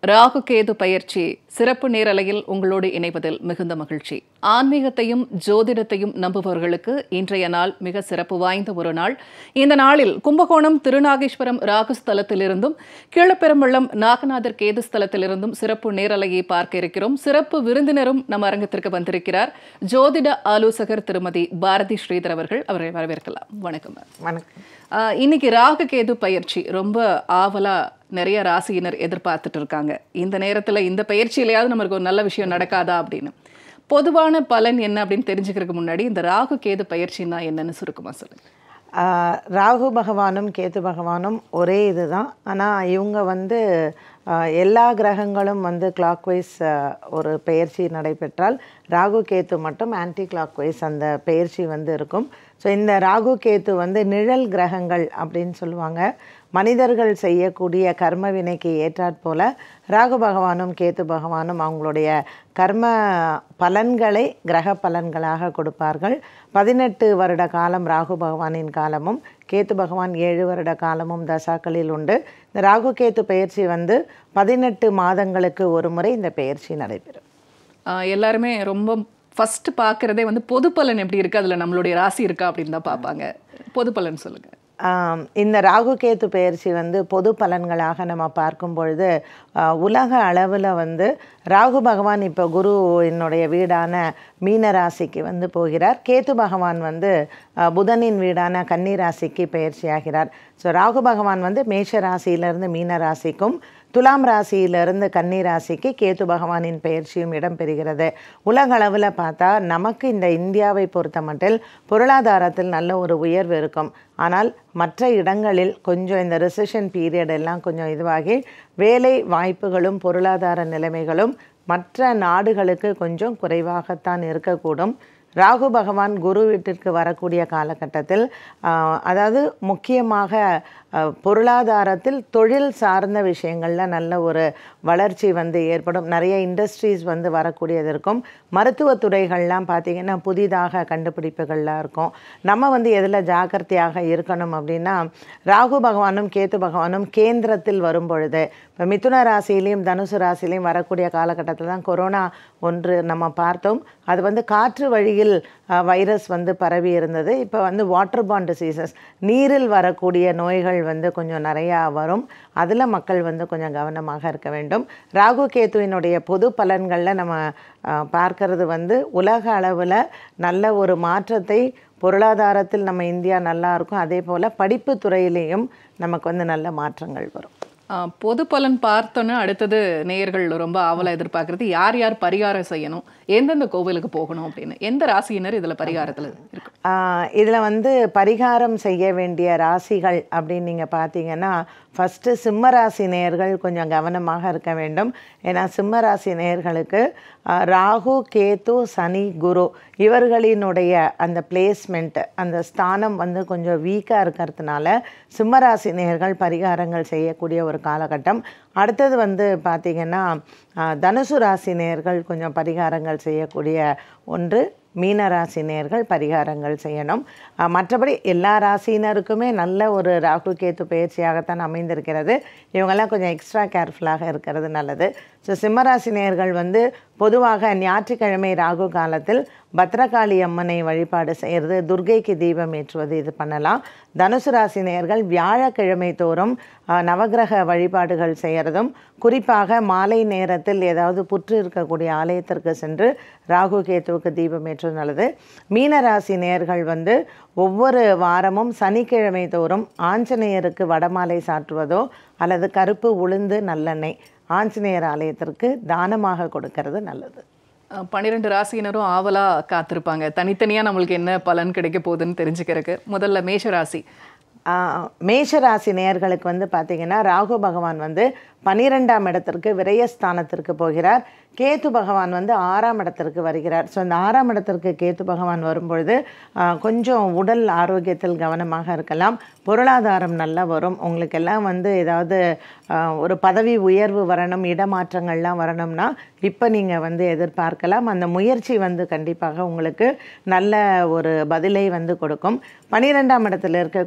ராகு கேது பயிற்சி சிறப்பு நேரலையில் உங்களோடு இணைவதில் மிகுந்த மகிழ்ச்சி ஆன்மீகத்தையும் ஜோதிடத்தையும் நம்புபவர்களுக்கு இன்றைய நாள் மிக சிறப்பு வாய்ந்த ஒரு நாள் இந்த நாளில் கும்பகோணம் திருநாகேஸ்வரம் ராகு ஸ்தலத்திலிருந்தும் கீழப்பெரும்பள்ளம் நாகநாதர் கேது ஸ்தலத்திலிருந்தும் சிறப்பு நேரலையை பார்க்க இருக்கிறோம் சிறப்பு விருந்தினரும் நம்ம அரங்கத்திற்கு வந்திருக்கிறார் ஜோதிட ஆலோசகர் திருமதி பாரதி ஸ்ரீதர் அவர்கள் அவரை வரவேற்கலாம் வணக்கம் மேம். வணக்கம் ஆஹ் இன்னைக்கு ராகு கேது பயிற்சி ரொம்ப ஆவலா நிறைய ராசியினர் எதிர்பார்த்துட்டு இருக்காங்க இந்த நேரத்துல இந்த பயிற்சியிலையாவது நமக்கு ஒரு நல்ல விஷயம் நடக்காதா அப்படின்னு பொதுவான பலன் என்ன அப்படின்னு தெரிஞ்சுக்கிறதுக்கு முன்னாடி இந்த ராகு கேது பயிற்சின்னா என்னன்னு சுருக்கமா சொல்லுங்க ஆஹ் ராகு பகவானும் கேது பகவானும் ஒரே இதுதான் ஆனால் இவங்க வந்து ஆஹ் எல்லா கிரகங்களும் வந்து கிளாக்வைஸ் ஒரு பெயர்ச்சி நடைபெற்றால் ராகு கேத்து மட்டும் ஆன்டி கிளாக்வைஸ் அந்த பெயர்ச்சி வந்து இருக்கும் ஸோ இந்த ராகு கேத்து வந்து நிழல் கிரகங்கள் அப்படின்னு சொல்லுவாங்க மனிதர்கள் செய்யக்கூடிய கர்ம வினைக்கு ஏற்றாற்போல ராகு பகவானும் கேத்து பகவானும் அவங்களுடைய கர்ம பலன்களை கிரக பலன்களாக கொடுப்பார்கள் பதினெட்டு வருட காலம் ராகு பகவானின் காலமும் கேத்து பகவான் ஏழு வருட காலமும் தசாக்களில் உண்டு இந்த ராகு கேத்து பயிற்சி வந்து பதினெட்டு மாதங்களுக்கு ஒரு முறை இந்த பயிற்சி நடைபெறும் ஆஹ் எல்லாருமே ரொம்ப ஃபர்ஸ்ட் பார்க்கறதே வந்து பொது பலன் எப்படி இருக்கு அதுல நம்மளுடைய ராசி இருக்கா அப்படின்னு தான் பார்ப்பாங்க பொது பலன் சொல்லுங்க ஆம், இந்த ராகு கேத்து பயிற்சி வந்து பொது பலன்களாக நம்ம பார்க்கும் பொழுது ஆ, உலக அளவில் வந்து ராகு பகவான் இப்போ குரு என்னுடைய வீடான மீன ராசிக்கு வந்து போகிறார் கேத்து பகவான் வந்து ஆ, புதனின் வீடான கன்னி ராசிக்கு பயிற்சியாகிறார் ஸோ ராகு பகவான் வந்து மேஷ ராசியிலிருந்து மீன ராசிக்கும் துலாம் ராசியிலிருந்து கன்னி ராசிக்கு கேத்து பகவானின் பெயர்ச்சியும் இடம்பெறுகிறது உலக அளவில் பார்த்தா நமக்கு இந்த இந்தியாவை பொறுத்த மட்டில் பொருளாதாரத்தில் நல்ல ஒரு உயர்வு இருக்கும் ஆனால் மற்ற இடங்களில் கொஞ்சம் இந்த ரிசெஷன் பீரியட் எல்லாம் கொஞ்சம் இதுவாகி வேலை வாய்ப்புகளும் பொருளாதார நிலைமைகளும் மற்ற நாடுகளுக்கு கொஞ்சம் குறைவாகத்தான் இருக்கக்கூடும் ராகு பகவான் குரு வீட்டிற்கு வரக்கூடிய காலகட்டத்தில் ஆஹ், அதாவது முக்கியமாக ஆஹ், பொருளாதாரத்தில் தொழில் சார்ந்த விஷயங்களில் நல்ல ஒரு வளர்ச்சி வந்து ஏற்படும் நிறைய இண்டஸ்ட்ரீஸ் வந்து வரக்கூடியது இருக்கும் மருத்துவத் துறைகள்லாம் பார்த்திங்கன்னா புதிதாக கண்டுபிடிப்புகள்லாம் இருக்கும் நம்ம வந்து எதில் ஜாக்கிரதையாக இருக்கணும் அப்படின்னா ராகு பகவானும் கேத்து பகவானும் கேந்திரத்தில் வரும் பொழுது இப்போ மிதுன ராசியிலையும் தனுசு ராசியிலையும் வரக்கூடிய காலகட்டத்தில் தான் கொரோனா ஒன்று நம்ம பார்த்தோம் அது வந்து காற்று வழியில் அஹ், வைரஸ் வந்து பரவி இருந்தது இப்போ வந்து வாட்டர் பாண்ட் டிசீசஸ் நீரில் வரக்கூடிய நோய்கள் வந்து கொஞ்சம் நிறையா வரும் அதில் மக்கள் வந்து கொஞ்சம் கவனமாக இருக்க வேண்டும் ராகு கேத்துவினுடைய பொது பலன்களில் நம்ம அஹ், பார்க்கறது வந்து உலக அளவில் நல்ல ஒரு மாற்றத்தை பொருளாதாரத்தில் நம்ம இந்தியா நல்லா இருக்கும் அதே போல் படிப்பு துறையிலையும் நமக்கு வந்து நல்ல மாற்றங்கள் வரும் ஆஹ் பொது பலன் பார்த்தோன்னே அடுத்தது நேயர்கள் ரொம்ப ஆவலா எதிர்பார்க்கறது யார் யார் பரிகாரம் செய்யணும் எந்தெந்த கோவிலுக்கு போகணும் அப்படின்னு எந்த ராசியினர் இதுல பரிகாரத்துல இருக்கு இதில் வந்து பரிகாரம் செய்ய வேண்டிய ராசிகள் அப்படின்னு நீங்கள் பார்த்தீங்கன்னா ஃபஸ்ட்டு சிம்ம ராசி நேயர்கள் கொஞ்சம் கவனமாக இருக்க வேண்டும் ஏன்னா சிம்ம ராசி நேயர்களுக்கு ஆஹ், ராகு கேது சனி குரு இவர்களினுடைய அந்த பிளேஸ்மெண்ட் அந்த ஸ்தானம் வந்து கொஞ்சம் வீக்காக இருக்கிறதுனால சிம்ம ராசி நேயர்கள் பரிகாரங்கள் செய்யக்கூடிய ஒரு காலகட்டம் அடுத்தது வந்து பார்த்திங்கன்னா ஆஹ், தனுசு ராசி நேயர்கள் கொஞ்சம் பரிகாரங்கள் செய்யக்கூடிய ஒன்று மீன ராசி நேயர்கள் பரிகாரங்கள் செய்யணும் அஹ் மற்றபடி எல்லா ராசியினருக்குமே நல்ல ஒரு ராகு கேத்து பயிற்சியாகத்தான் அமைந்திருக்கிறது இவங்கெல்லாம் கொஞ்சம் எக்ஸ்ட்ரா கேர்ஃபுல்லாக இருக்கிறது நல்லது ஸோ சிம்மராசி நேயர்கள் வந்து பொதுவாக ஞாயிற்றுக்கிழமை ராகு காலத்தில் பத்ரகாளி அம்மனை வழிபாடு செய்கிறது துர்க்கைக்கு தீபம் ஏற்றுவது இது பண்ணலாம் தனுசு ராசி நேயர்கள் வியாழக்கிழமை தோறும் அஹ், நவக்கிரக வழிபாடுகள் செய்கிறதும் குறிப்பாக மாலை நேரத்தில் ஏதாவது புற்று இருக்கக்கூடிய ஆலயத்திற்கு சென்று ராகு கேத்துவுக்கு தீபம் ஏற்றுவது நல்லது மீன ராசி நேயர்கள் வந்து ஒவ்வொரு வாரமும் சனிக்கிழமை தோறும் ஆஞ்சநேயருக்கு வடமாலை சாற்றுவதோ அல்லது கருப்பு உளுந்து நல்லெண்ணெய் ஆஞ்சநேயர் ஆலயத்திற்கு தானமாக கொடுக்கறது நல்லது அஹ் பன்னிரெண்டு ராசியினரும் ஆவலா காத்திருப்பாங்க தனித்தனியா நம்மளுக்கு என்ன பலன் கிடைக்க போகுதுன்னு தெரிஞ்சுக்கிறதுக்கு முதல்ல மேஷ ராசி ஆஹ், மேஷ ராசி நேயர்களுக்கு வந்து பார்த்தீங்கன்னா ராகு பகவான் வந்து பன்னிரெண்டாம் இடத்திற்கு விரயஸ்தானத்திற்கு போகிறார் கேத்து பகவான் வந்து ஆறாம் இடத்திற்கு வருகிறார் ஸோ அந்த ஆறாம் இடத்திற்கு கேத்து பகவான் வரும்பொழுது ஆஹ், கொஞ்சம் உடல் ஆரோக்கியத்தில் கவனமாக இருக்கலாம் பொருளாதாரம் நல்லா வரும் உங்களுக்கு எல்லாம் வந்து ஏதாவது ஆஹ், ஒரு பதவி உயர்வு வரணும் இடமாற்றங்கள்லாம் வரணும்னா இப்போ நீங்கள் வந்து எதிர்பார்க்கலாம் அந்த முயற்சி வந்து கண்டிப்பாக உங்களுக்கு நல்ல ஒரு பதிலை வந்து கொடுக்கும் பன்னிரெண்டாம் இடத்துல இருக்கக்கூடிய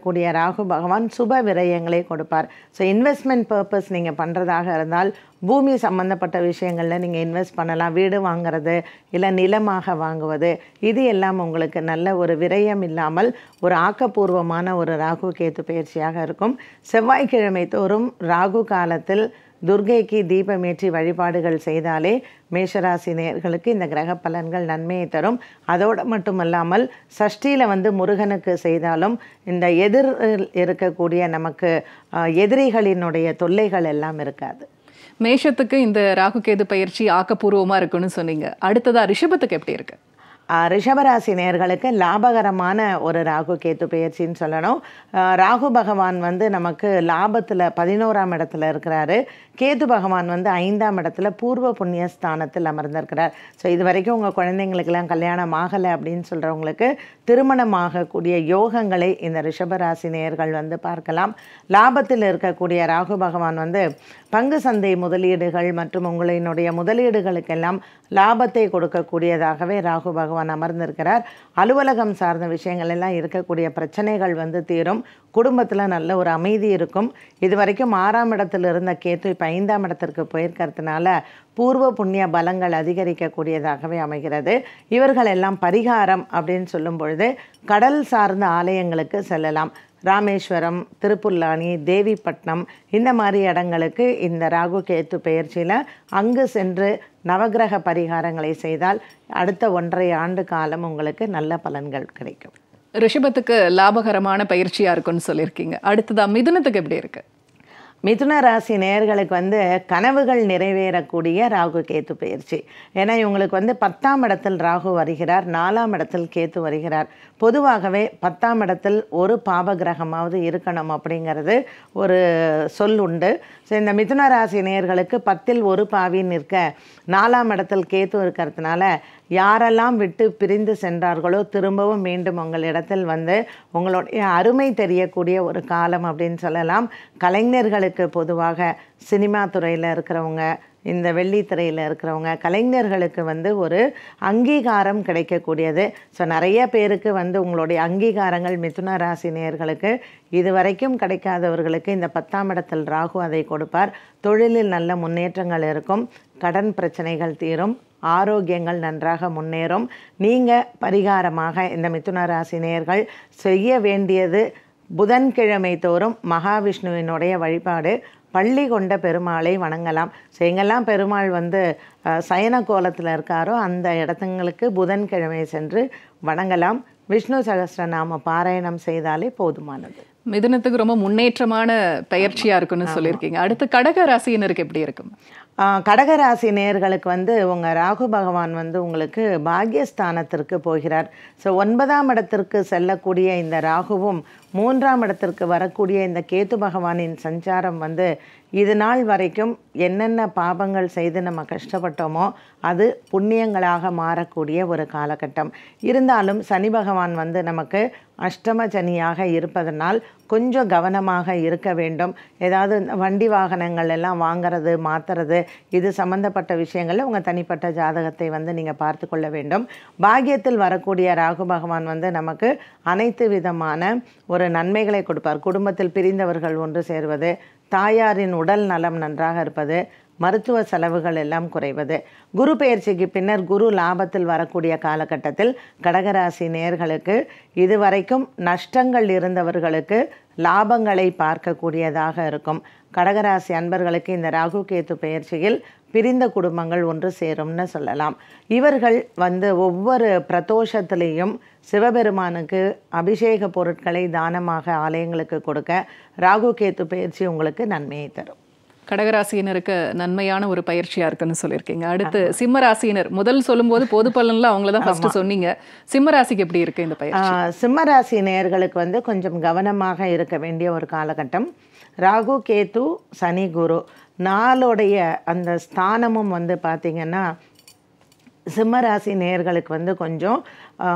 ராகு பகவான் சுப விரயங்களை கொடுப்பார் ஸோ இன்வெஸ்ட்மெண்ட் பர்பஸ் நீங்கள் பண்ணுறதாக இருந்தால் பூமி சம்மந்தப்பட்ட விஷயங்களில் நீங்கள் இன்வெஸ்ட் பண்ணலாம் வீடு வாங்குறது இல்லை நிலமாக வாங்குவது இது எல்லாம் உங்களுக்கு நல்ல ஒரு விரயம் இல்லாமல் ஒரு ஆக்கப்பூர்வமான ஒரு ராகு கேத்து பயிற்சியாக இருக்கும் செவ்வாய்க்கிழமை தோறும் ராகு காலத்தில் துர்கைக்கு தீபமேற்றி வழிபாடுகள் செய்தாலே மேஷராசி நேயர்களுக்கு இந்த கிரக பலன்கள் நன்மையை தரும் அதோடு மட்டுமல்லாமல் சஷ்டியில் வந்து முருகனுக்கு செய்தாலும் இந்த எதிர் இருக்கக்கூடிய நமக்கு அஹ், எதிரிகளினுடைய தொல்லைகள் எல்லாம் இருக்காது மேஷத்துக்கு இந்த ராகு கேது பயிற்சி ஆக்கப்பூர்வமா இருக்குன்னு சொன்னீங்க அடுத்ததா ரிஷபத்துக்கு எப்படி இருக்கு ஆஹ் ரிஷபராசி நேயர்களுக்கு லாபகரமான ஒரு ராகு கேத்து பயிற்சின்னு சொல்லணும் ஆஹ் ராகு பகவான் வந்து நமக்கு லாபத்தில் பதினோராம் இடத்துல இருக்கிறாரு கேது பகவான் வந்து ஐந்தாம் இடத்துல பூர்வ புண்ணிய ஸ்தானத்தில் அமர்ந்திருக்கிறார் ஸோ இது வரைக்கும் உங்கள் குழந்தைங்களுக்கெல்லாம் கல்யாணம் ஆகலை அப்படின்னு சொல்கிறவங்களுக்கு திருமணமாகக்கூடிய யோகங்களை இந்த ரிஷபராசி நேயர்கள் வந்து பார்க்கலாம் லாபத்தில் இருக்கக்கூடிய ராகு பகவான் வந்து பங்கு சந்தை முதலீடுகள் மற்றும் உங்களினுடைய முதலீடுகளுக்கெல்லாம் லாபத்தை கொடுக்கக்கூடியதாகவே ராகு பகவான் அமர்ந்திருக்கிறார் அலுவலகம் சார்ந்த விஷயங்கள் எல்லாம் இருக்கக்கூடிய பிரச்சனைகள் வந்து தீரும் குடும்பத்தில் நல்ல ஒரு அமைதி இருக்கும் இது வரைக்கும் ஆறாம் இடத்துல இருந்த கேத்து இப்போ ஐந்தாம் இடத்திற்கு போயிருக்கிறதுனால பூர்வ புண்ணிய பலங்கள் அதிகரிக்கக்கூடியதாகவே அமைகிறது இவர்கள் எல்லாம் பரிகாரம் அப்படின்னு சொல்லும் பொழுது கடல் சார்ந்த ஆலயங்களுக்கு செல்லலாம் ராமேஸ்வரம் திருப்புல்லானி தேவிப்பட்டினம் இந்த மாதிரி இடங்களுக்கு இந்த ராகு கேத்து பெயர்ச்சியில் அங்கு சென்று நவக்கிரக பரிகாரங்களை செய்தால் அடுத்த ஒன்றரை ஆண்டு காலம் உங்களுக்கு நல்ல பலன்கள் கிடைக்கும் ரிஷபத்துக்கு லாபகரமான பயிற்சியா இருக்குன்னு சொல்லியிருக்கீங்க அடுத்ததா மிதுனத்துக்கு எப்படி இருக்கு மிதுன ராசி நேயர்களுக்கு வந்து கனவுகள் நிறைவேறக்கூடிய ராகு கேத்து பயிற்சி ஏன்னா இவங்களுக்கு வந்து பத்தாம் இடத்தில் ராகு வருகிறார் நாலாம் இடத்தில் கேத்து வருகிறார் பொதுவாகவே பத்தாம் இடத்தில் ஒரு பாப கிரகமாவது இருக்கணும் அப்படிங்கிறது ஒரு சொல் உண்டு ஸோ இந்த மிதுன ராசி நேயர்களுக்கு பத்தில் ஒரு பாவி நிற்க நாலாம் இடத்தில் கேத்து இருக்கிறதுனால யாரெல்லாம் விட்டு பிரிந்து சென்றார்களோ திரும்பவும் மீண்டும் உங்களிடத்தில் வந்து உங்களுடைய அருமை தெரியக்கூடிய ஒரு காலம் அப்படின்னு சொல்லலாம் கலைஞர்களுக்கு பொதுவாக சினிமா துறையில் இருக்கிறவங்க இந்த வெள்ளித்திரையில் இருக்கிறவங்க கலைஞர்களுக்கு வந்து ஒரு அங்கீகாரம் கிடைக்கக்கூடியது ஸோ நிறைய பேருக்கு வந்து உங்களுடைய அங்கீகாரங்கள் மிதுன ராசி நேயர்களுக்கு இதுவரைக்கும் கிடைக்காதவர்களுக்கு இந்த பத்தாம் இடத்தில் ராகு அதை கொடுப்பார் தொழிலில் நல்ல முன்னேற்றங்கள் இருக்கும் கடன் பிரச்சனைகள் தீரும் ஆரோக்கியங்கள் நன்றாக முன்னேறும் நீங்கள் பரிகாரமாக இந்த மிதுன ராசி நேயர்கள் செய்ய வேண்டியது புதன்கிழமை தோறும் மகாவிஷ்ணுவினுடைய வழிபாடு பள்ளி கொண்ட பெருமாளை வணங்கலாம் ஸோ எங்கெல்லாம் பெருமாள் வந்து அஹ், சயன கோலத்தில் இருக்காரோ அந்த இடத்துங்களுக்கு புதன்கிழமை சென்று வணங்கலாம் விஷ்ணு சகஸ்ரநாம பாராயணம் செய்தாலே போதுமானது மிதுனத்துக்கு ரொம்ப முன்னேற்றமான பயிற்சியா இருக்குன்னு சொல்லியிருக்கீங்க அடுத்து கடக ராசியினருக்கு எப்படி இருக்கும் ஆஹ் கடகராசி நேயர்களுக்கு வந்து உங்கள் ராகு பகவான் வந்து உங்களுக்கு பாக்யஸ்தானத்திற்கு போகிறார் ஸோ ஒன்பதாம் இடத்திற்கு செல்லக்கூடிய இந்த ராகுவும் மூன்றாம் இடத்திற்கு வரக்கூடிய இந்த கேத்து பகவானின் சஞ்சாரம் வந்து இது நாள் வரைக்கும் என்னென்ன பாபங்கள் செய்து நம்ம கஷ்டப்பட்டோமோ அது புண்ணியங்களாக மாறக்கூடிய ஒரு காலகட்டம் இருந்தாலும் சனி பகவான் வந்து நமக்கு அஷ்டம சனியாக இருப்பதனால் கொஞ்சம் கவனமாக இருக்க வேண்டும் ஏதாவது இந்த வண்டி வாகனங்கள் எல்லாம் வாங்குறது மாற்றுறது இது சம்மந்தப்பட்ட விஷயங்களில் உங்கள் தனிப்பட்ட ஜாதகத்தை வந்து நீங்கள் பார்த்து கொள்ள வேண்டும் பாக்கியத்தில் வரக்கூடிய ராகு பகவான் வந்து நமக்கு அனைத்து விதமான ஒரு நன்மைகளை கொடுப்பார் குடும்பத்தில் பிரிந்தவர்கள் ஒன்று சேர்வது தாயாரின் உடல் நலம் நன்றாக இருப்பது மருத்துவ செலவுகள் எல்லாம் குறைவது குரு பெயர்ச்சிக்கு பின்னர் குரு லாபத்தில் வரக்கூடிய காலகட்டத்தில் கடகராசி நேர்களுக்கு இதுவரைக்கும் நஷ்டங்கள் இருந்தவர்களுக்கு லாபங்களை பார்க்கக்கூடியதாக இருக்கும் கடகராசி அன்பர்களுக்கு இந்த ராகு கேத்து பெயர்ச்சியில் பிரிந்த குடும்பங்கள் ஒன்று சேரும்னு சொல்லலாம் இவர்கள் வந்து ஒவ்வொரு பிரதோஷத்திலையும் சிவபெருமானுக்கு அபிஷேக பொருட்களை தானமாக ஆலயங்களுக்கு கொடுக்க ராகு கேத்து பயிற்சி உங்களுக்கு நன்மையை தரும் கடகராசியினருக்கு நன்மையான ஒரு பயிற்சியா இருக்குன்னு சொல்லியிருக்கீங்க அடுத்து சிம்ம ராசியினர் முதல் சொல்லும்போது பொது பலன்ல அவங்கள தான் ஃபர்ஸ்ட் சொன்னீங்க சிம்ம ராசிக்கு எப்படி இருக்கு இந்த பயிற்சி ஆஹ் சிம்மராசி நேயர்களுக்கு வந்து கொஞ்சம் கவனமாக இருக்க வேண்டிய ஒரு காலகட்டம் ராகு கேது சனி குரு நாளுடைய அந்த ஸ்தானமும் வந்து பார்த்திங்கன்னா சிம்மராசி நேயர்களுக்கு வந்து கொஞ்சம் ஆஹ்,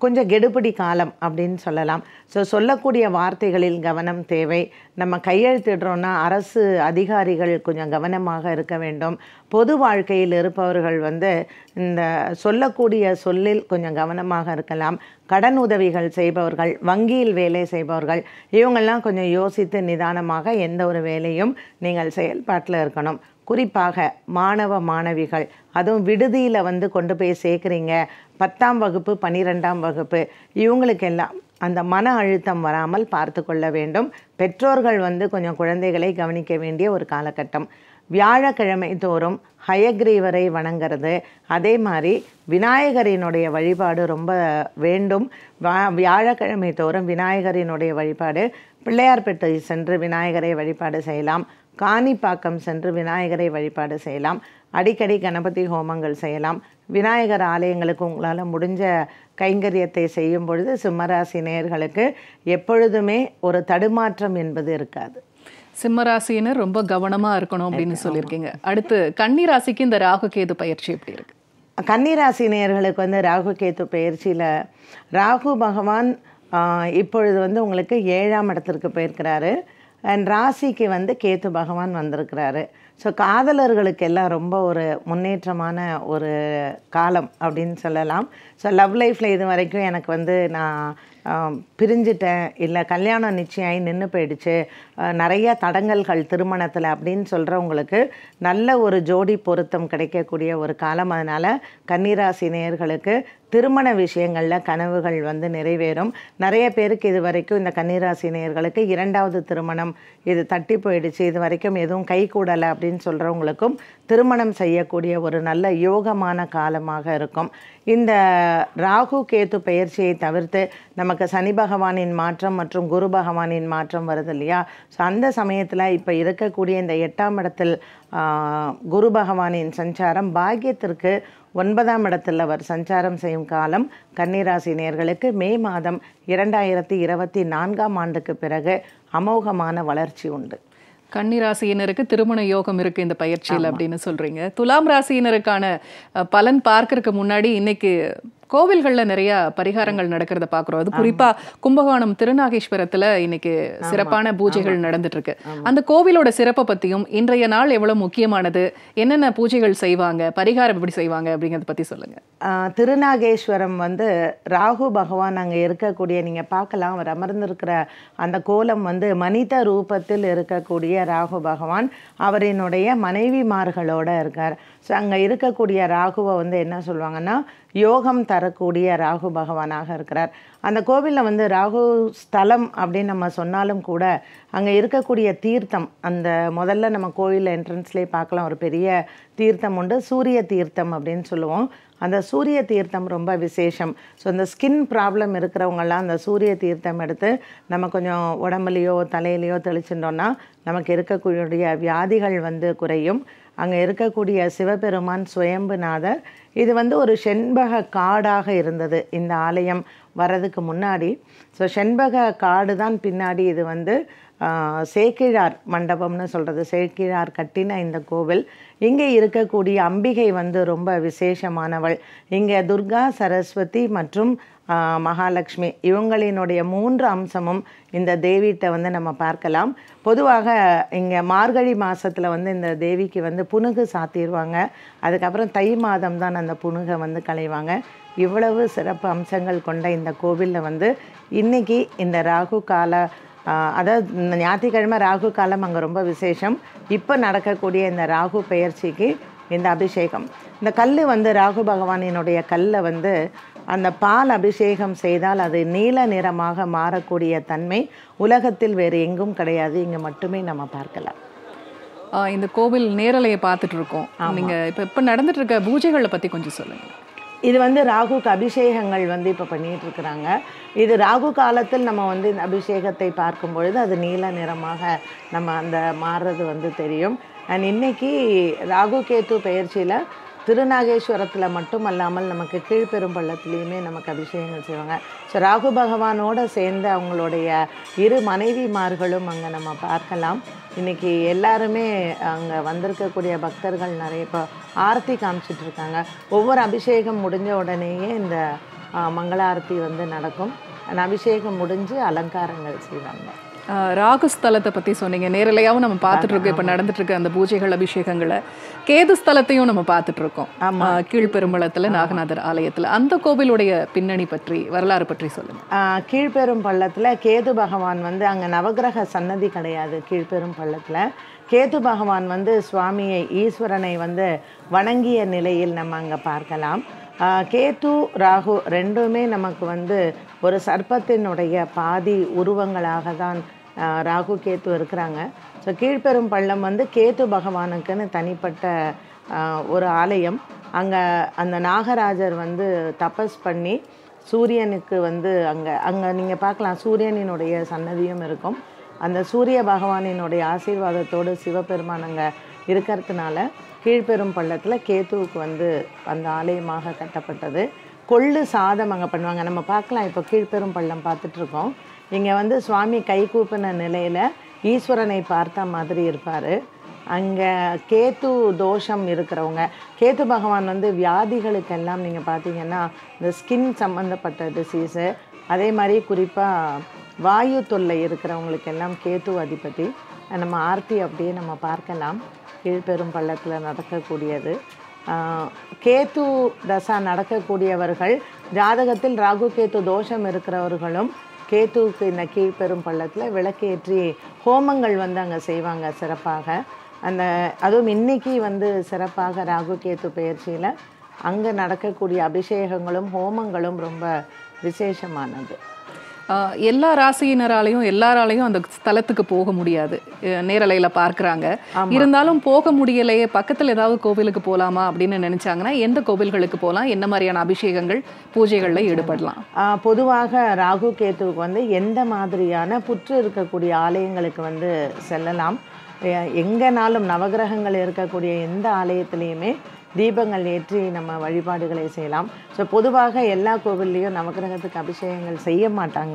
கொஞ்சம் கெடுபிடி காலம் அப்படின்னு சொல்லலாம் ஸோ சொல்லக்கூடிய வார்த்தைகளில் கவனம் தேவை நம்ம கையெழுத்திடுறோன்னா அரசு அதிகாரிகள் கொஞ்சம் கவனமாக இருக்க வேண்டும் பொது வாழ்க்கையில் இருப்பவர்கள் வந்து இந்த சொல்லக்கூடிய சொல்லில் கொஞ்சம் கவனமாக இருக்கலாம் கடன் உதவிகள் செய்பவர்கள் வங்கியில் வேலை செய்பவர்கள் இவங்கெல்லாம் கொஞ்சம் யோசித்து நிதானமாக எந்த ஒரு வேலையும் நீங்கள் செயல்பாட்டில் இருக்கணும் குறிப்பாக மாணவ மாணவிகள் அதுவும் விடுதியில் வந்து கொண்டு போய் சேர்க்குறீங்க பத்தாம் வகுப்பு பன்னிரெண்டாம் வகுப்பு இவங்களுக்கெல்லாம் அந்த மன அழுத்தம் வராமல் பார்த்து கொள்ள வேண்டும் பெற்றோர்கள் வந்து கொஞ்சம் குழந்தைகளை கவனிக்க வேண்டிய ஒரு காலகட்டம் வியாழக்கிழமை தோறும் ஹயக்ரீவரை வணங்குறது அதே மாதிரி விநாயகரினுடைய வழிபாடு ரொம்ப வேண்டும் வா- வியாழக்கிழமை தோறும் விநாயகரினுடைய வழிபாடு பிள்ளையார்பேட்டை சென்று விநாயகரை வழிபாடு செய்யலாம் காணிப்பாக்கம் சென்று விநாயகரை வழிபாடு செய்யலாம் அடிக்கடி கணபதி ஹோமங்கள் செய்யலாம் விநாயகர் ஆலயங்களுக்கு உங்களால் முடிஞ்ச கைங்கரியத்தை செய்யும் பொழுது சிம்மராசி நேயர்களுக்கு எப்பொழுதுமே ஒரு தடுமாற்றம் என்பது இருக்காது சிம்மராசினர் ரொம்ப கவனமா இருக்கணும் அப்படின்னு சொல்லியிருக்கீங்க அடுத்து கன்னி ராசிக்கு இந்த ராகு கேது பயிற்சி எப்படி இருக்கு கன்னிராசி நேயர்களுக்கு வந்து ராகு கேத்து பயிற்சியில் ராகு பகவான் ஆஹ், இப்பொழுது வந்து உங்களுக்கு ஏழாம் இடத்திற்கு போயிருக்கிறாரு அண்ட் ராசிக்கு வந்து கேத்து பகவான் வந்திருக்கிறாரு ஸோ காதலர்களுக்கு எல்லாம் ரொம்ப ஒரு முன்னேற்றமான ஒரு காலம் அப்படின்னு சொல்லலாம் ஸோ லவ் லைஃப்பில் இது வரைக்கும் எனக்கு வந்து நான் ஆம், பிரிஞ்சிட்டேன் இல்லை கல்யாணம் நிச்சயமாகி நின்று போயிடுச்சு அஹ், நிறைய தடங்கல்கள் திருமணத்தில் அப்படின்னு சொல்கிறவங்களுக்கு நல்ல ஒரு ஜோடி பொருத்தம் கிடைக்கக்கூடிய ஒரு காலம் அதனால் கன்னிராசி நேயர்களுக்கு திருமண விஷயங்களில் கனவுகள் வந்து நிறைவேறும் நிறைய பேருக்கு இது வரைக்கும் இந்த கன்னிராசி நேயர்களுக்கு இரண்டாவது திருமணம் இது தட்டி போயிடுச்சு இது வரைக்கும் எதுவும் கை கூடலை அப்படின்னு சொல்கிறவங்களுக்கும் திருமணம் செய்யக்கூடிய ஒரு நல்ல யோகமான காலமாக இருக்கும் இந்த ராகு கேது பயிற்சியை தவிர்த்து நமக்கு சனி பகவானின் மாற்றம் மற்றும் குரு பகவானின் மாற்றம் வருது இல்லையா ஸோ அந்த சமயத்தில் இப்போ இருக்கக்கூடிய இந்த எட்டாம் இடத்தில் ஆஹ், குரு பகவானின் சஞ்சாரம் பாக்கியத்திற்கு ஒன்பதாம் இடத்தில் அவர் சஞ்சாரம் செய்யும் காலம் கன்னிராசி நேயர்களுக்கு மே மாதம் இரண்டாயிரத்தி இருபத்தி நான்காம் ஆண்டுக்கு பிறகு அமோகமான வளர்ச்சி உண்டு கன்னி ராசியினருக்கு திருமண யோகம் இருக்கு இந்த பயிற்சியில் அப்படின்னு சொல்றீங்க துலாம் ராசியினருக்கான அஹ், பலன் பார்க்கறதுக்கு முன்னாடி இன்னைக்கு கோவில்கள்ல நிறைய பரிகாரங்கள் நடக்கிறத பார்க்குறோம் அது குறிப்பா கும்பகோணம் திருநாகேஸ்வரத்துல இன்னைக்கு சிறப்பான பூஜைகள் நடந்துட்டு இருக்கு அந்த கோவிலோட சிறப்பை பத்தியும் இன்றைய நாள் எவ்வளவு முக்கியமானது என்னென்ன பூஜைகள் செய்வாங்க பரிகாரம் எப்படி செய்வாங்க அப்படிங்கறத பத்தி சொல்லுங்க ஆஹ் திருநாகேஸ்வரம் வந்து ராகு பகவான் அங்கே இருக்கக்கூடிய நீங்கள் பார்க்கலாம் அவர் அமர்ந்திருக்கிற அந்த கோலம் வந்து மனித ரூபத்தில் இருக்கக்கூடிய ராகு பகவான் அவரினுடைய மனைவிமார்களோட இருக்கார் ஸோ அங்கே இருக்கக்கூடிய ராகுவை வந்து என்ன சொல்லுவாங்கன்னா யோகம் தரக்கூடிய ராகு பகவானாக இருக்கிறார் அந்த கோவிலில் வந்து ராகு ஸ்தலம் அப்படின்னு நம்ம சொன்னாலும் கூட அங்கே இருக்கக்கூடிய தீர்த்தம் அந்த முதல்ல நம்ம கோவில் என்ட்ரன்ஸ்லேயே பார்க்கலாம் ஒரு பெரிய தீர்த்தம் உண்டு சூரிய தீர்த்தம் அப்படின்னு சொல்லுவோம் அந்த சூரிய தீர்த்தம் ரொம்ப விசேஷம் ஸோ இந்த ஸ்கின் ப்ராப்ளம் இருக்கிறவங்கெல்லாம் அந்த சூரிய தீர்த்தம் எடுத்து நம்ம கொஞ்சம் உடம்புலையோ தலையிலையோ தெளிச்சிட்டோம்னா நமக்கு இருக்கக்கூடிய வியாதிகள் வந்து குறையும் அங்கே இருக்கக்கூடிய சிவபெருமான் சுயம்புநாதர் இது வந்து ஒரு செண்பக காடாக இருந்தது இந்த ஆலயம் வர்றதுக்கு முன்னாடி ஸோ செண்பக காடு தான் பின்னாடி இது வந்து ஆஹ், சேக்கிழார் மண்டபம்னு சொல்கிறது சேக்கிழார் கட்டின இந்த கோவில் இங்கே இருக்கக்கூடிய அம்பிகை வந்து ரொம்ப விசேஷமானவள் இங்கே துர்கா சரஸ்வதி மற்றும் ஆஹ், மகாலட்சுமி இவங்களினுடைய மூன்று அம்சமும் இந்த தேவிகிட்ட வந்து நம்ம பார்க்கலாம் பொதுவாக இங்கே மார்கழி மாதத்தில் வந்து இந்த தேவிக்கு வந்து புனுகு சாத்திடுவாங்க அதுக்கப்புறம் தை மாதம் தான் அந்த புனுகை வந்து களைவாங்க இவ்வளவு சிறப்பு அம்சங்கள் கொண்ட இந்த கோவிலில் வந்து இன்னைக்கு இந்த ராகு கால ஆஹ், அதாவது இந்த ஞாயிற்றுக்கிழமை ராகு காலம் அங்கே ரொம்ப விசேஷம் இப்போ நடக்கக்கூடிய இந்த ராகு பெயர்ச்சிக்கு இந்த அபிஷேகம் இந்த கல் வந்து ராகு பகவானினுடைய கல்லை வந்து அந்த பால் அபிஷேகம் செய்தால் அது நீல நிறமாக மாறக்கூடிய தன்மை உலகத்தில் வேறு எங்கும் கிடையாது இங்கே மட்டுமே நம்ம பார்க்கலாம் ஆஹ் இந்த கோவில் நேரலையை பார்த்துட்டு இருக்கோம் நீங்க இப்ப இப்ப நடந்துட்டு இருக்க பூஜைகளை பத்தி கொஞ்சம் சொல்லுங்க இது வந்து ராகுக்கு அபிஷேகங்கள் வந்து இப்போ பண்ணிட்டு இருக்கிறாங்க இது ராகு காலத்தில் நம்ம வந்து இந்த அபிஷேகத்தை பார்க்கும் பொழுது அது நீல நிறமாக நம்ம அந்த மாறுறது வந்து தெரியும் அண்ட் இன்னைக்கு ராகு கேத்து பெயர்ச்சியில் திருநாகேஸ்வரத்தில் மட்டும் அல்லாமல் நமக்கு கீழ்பெரும்பள்ளத்துலேயுமே நமக்கு அபிஷேகங்கள் செய்வாங்க ஸோ ராகு பகவானோட சேர்ந்து அவங்களுடைய இரு மனைவிமார்களும் அங்கே நம்ம பார்க்கலாம் இன்னைக்கு எல்லாருமே அங்கே வந்திருக்கக்கூடிய பக்தர்கள் நிறைய இப்போ ஆரத்தி காமிச்சிட்டு இருக்காங்க ஒவ்வொரு அபிஷேகம் முடிஞ்ச உடனேயே இந்த ஆஹ், மங்களாரத்தி வந்து நடக்கும் அந்த அபிஷேகம் முடிஞ்சு அலங்காரங்கள் செய்வாங்க ஆஹ் ராகு ஸ்தலத்தை பத்தி சொன்னீங்க நேரலையாவும் நம்ம பார்த்துட்டு இருக்கோம் இப்ப நடந்துட்டு இருக்க அந்த பூஜைகள் அபிஷேகங்களை கேது ஸ்தலத்தையும் நம்ம பார்த்துட்டு இருக்கோம் ஆஹ் கீழ்பெரும்பலத்துல நாகநாதர் ஆலயத்துல அந்த கோவிலுடைய பின்னணி பற்றி வரலாறு பற்றி சொல்லுங்க ஆஹ், கீழ்பெரும் பள்ளத்தில் கேது பகவான் வந்து அங்கே நவக்கிரக சன்னதி கிடையாது கீழ்பெரும் பள்ளத்தில் கேது பகவான் வந்து சுவாமியை ஈஸ்வரனை வந்து வணங்கிய நிலையில் நம்ம அங்கே பார்க்கலாம் ஆஹ், கேது ராகு ரெண்டுமே நமக்கு வந்து ஒரு சர்ப்பத்தினுடைய பாதி உருவங்களாக தான் ஆஹ், ராகு கேத்து இருக்கிறாங்க ஸோ கீழ்பெரும் பள்ளம் வந்து கேது பகவானுக்குன்னு தனிப்பட்ட ஆஹ், ஒரு ஆலயம் அங்கே அந்த நாகராஜர் வந்து தபஸ் பண்ணி சூரியனுக்கு வந்து அங்கே அங்கே நீங்கள் பார்க்கலாம் சூரியனினுடைய சன்னதியும் இருக்கும் அந்த சூரிய பகவானினுடைய ஆசீர்வாதத்தோடு சிவபெருமான் அங்கே இருக்கிறதுனால கீழ்பெரும் பள்ளத்தில் கேத்துவுக்கு வந்து அந்த ஆலயமாக கட்டப்பட்டது கொள்ளு சாதம் அங்கே பண்ணுவாங்க நம்ம பார்க்கலாம் இப்போ கீழ்பெரும் பள்ளம் பார்த்துட்ருக்கோம் இங்கே வந்து சுவாமி கைகூப்பின நிலையில் ஈஸ்வரனை பார்த்த மாதிரி இருப்பார் அங்கே கேத்து தோஷம் இருக்கிறவங்க கேத்து பகவான் வந்து வியாதிகளுக்கெல்லாம் நீங்கள் பார்த்தீங்கன்னா இந்த ஸ்கின் சம்மந்தப்பட்ட டிசீஸு அதே மாதிரி குறிப்பாக வாயு தொல்லை இருக்கிறவங்களுக்கெல்லாம் கேத்து அதிபதி நம்ம ஆர்த்தி அப்படியே நம்ம பார்க்கலாம் கீழ்பெரும் பள்ளத்தில் நடக்கக்கூடியது ஆஹ், கேத்து தசா நடக்கக்கூடியவர்கள் ஜாதகத்தில் ராகு கேத்து தோஷம் இருக்கிறவர்களும் கேத்துவுக்கு இந்த கீழ்பெரும் பள்ளத்தில் விளக்கேற்றி ஹோமங்கள் வந்து அங்கே செய்வாங்க சிறப்பாக அந்த அதுவும் இன்னைக்கு வந்து சிறப்பாக ராகு கேத்து பயிற்சியில் அங்கே நடக்கக்கூடிய அபிஷேகங்களும் ஹோமங்களும் ரொம்ப விசேஷமானது ஆஹ் எல்லா ராசியினராலையும் எல்லாராலையும் அந்த ஸ்தலத்துக்கு போக முடியாது அஹ் நேரலையில பார்க்கறாங்க இருந்தாலும் போக முடியலையே பக்கத்துல ஏதாவது கோவிலுக்கு போலாமா அப்படின்னு நினைச்சாங்கன்னா எந்த கோவில்களுக்கு போகலாம் என்ன மாதிரியான அபிஷேகங்கள் பூஜைகள்ல ஈடுபடலாம் ஆஹ் பொதுவாக ராகு கேத்துவுக்கு வந்து எந்த மாதிரியான புற்று இருக்கக்கூடிய ஆலயங்களுக்கு வந்து செல்லலாம் எ- எங்கனாலும் நவகிரகங்கள் இருக்கக்கூடிய எந்த ஆலயத்திலையுமே தீபங்கள் ஏற்றி நம்ம வழிபாடுகளை செய்யலாம் ஸோ பொதுவாக எல்லா கோவில்லையும் நவகிரகத்துக்கு அபிஷேகங்கள் செய்ய மாட்டாங்க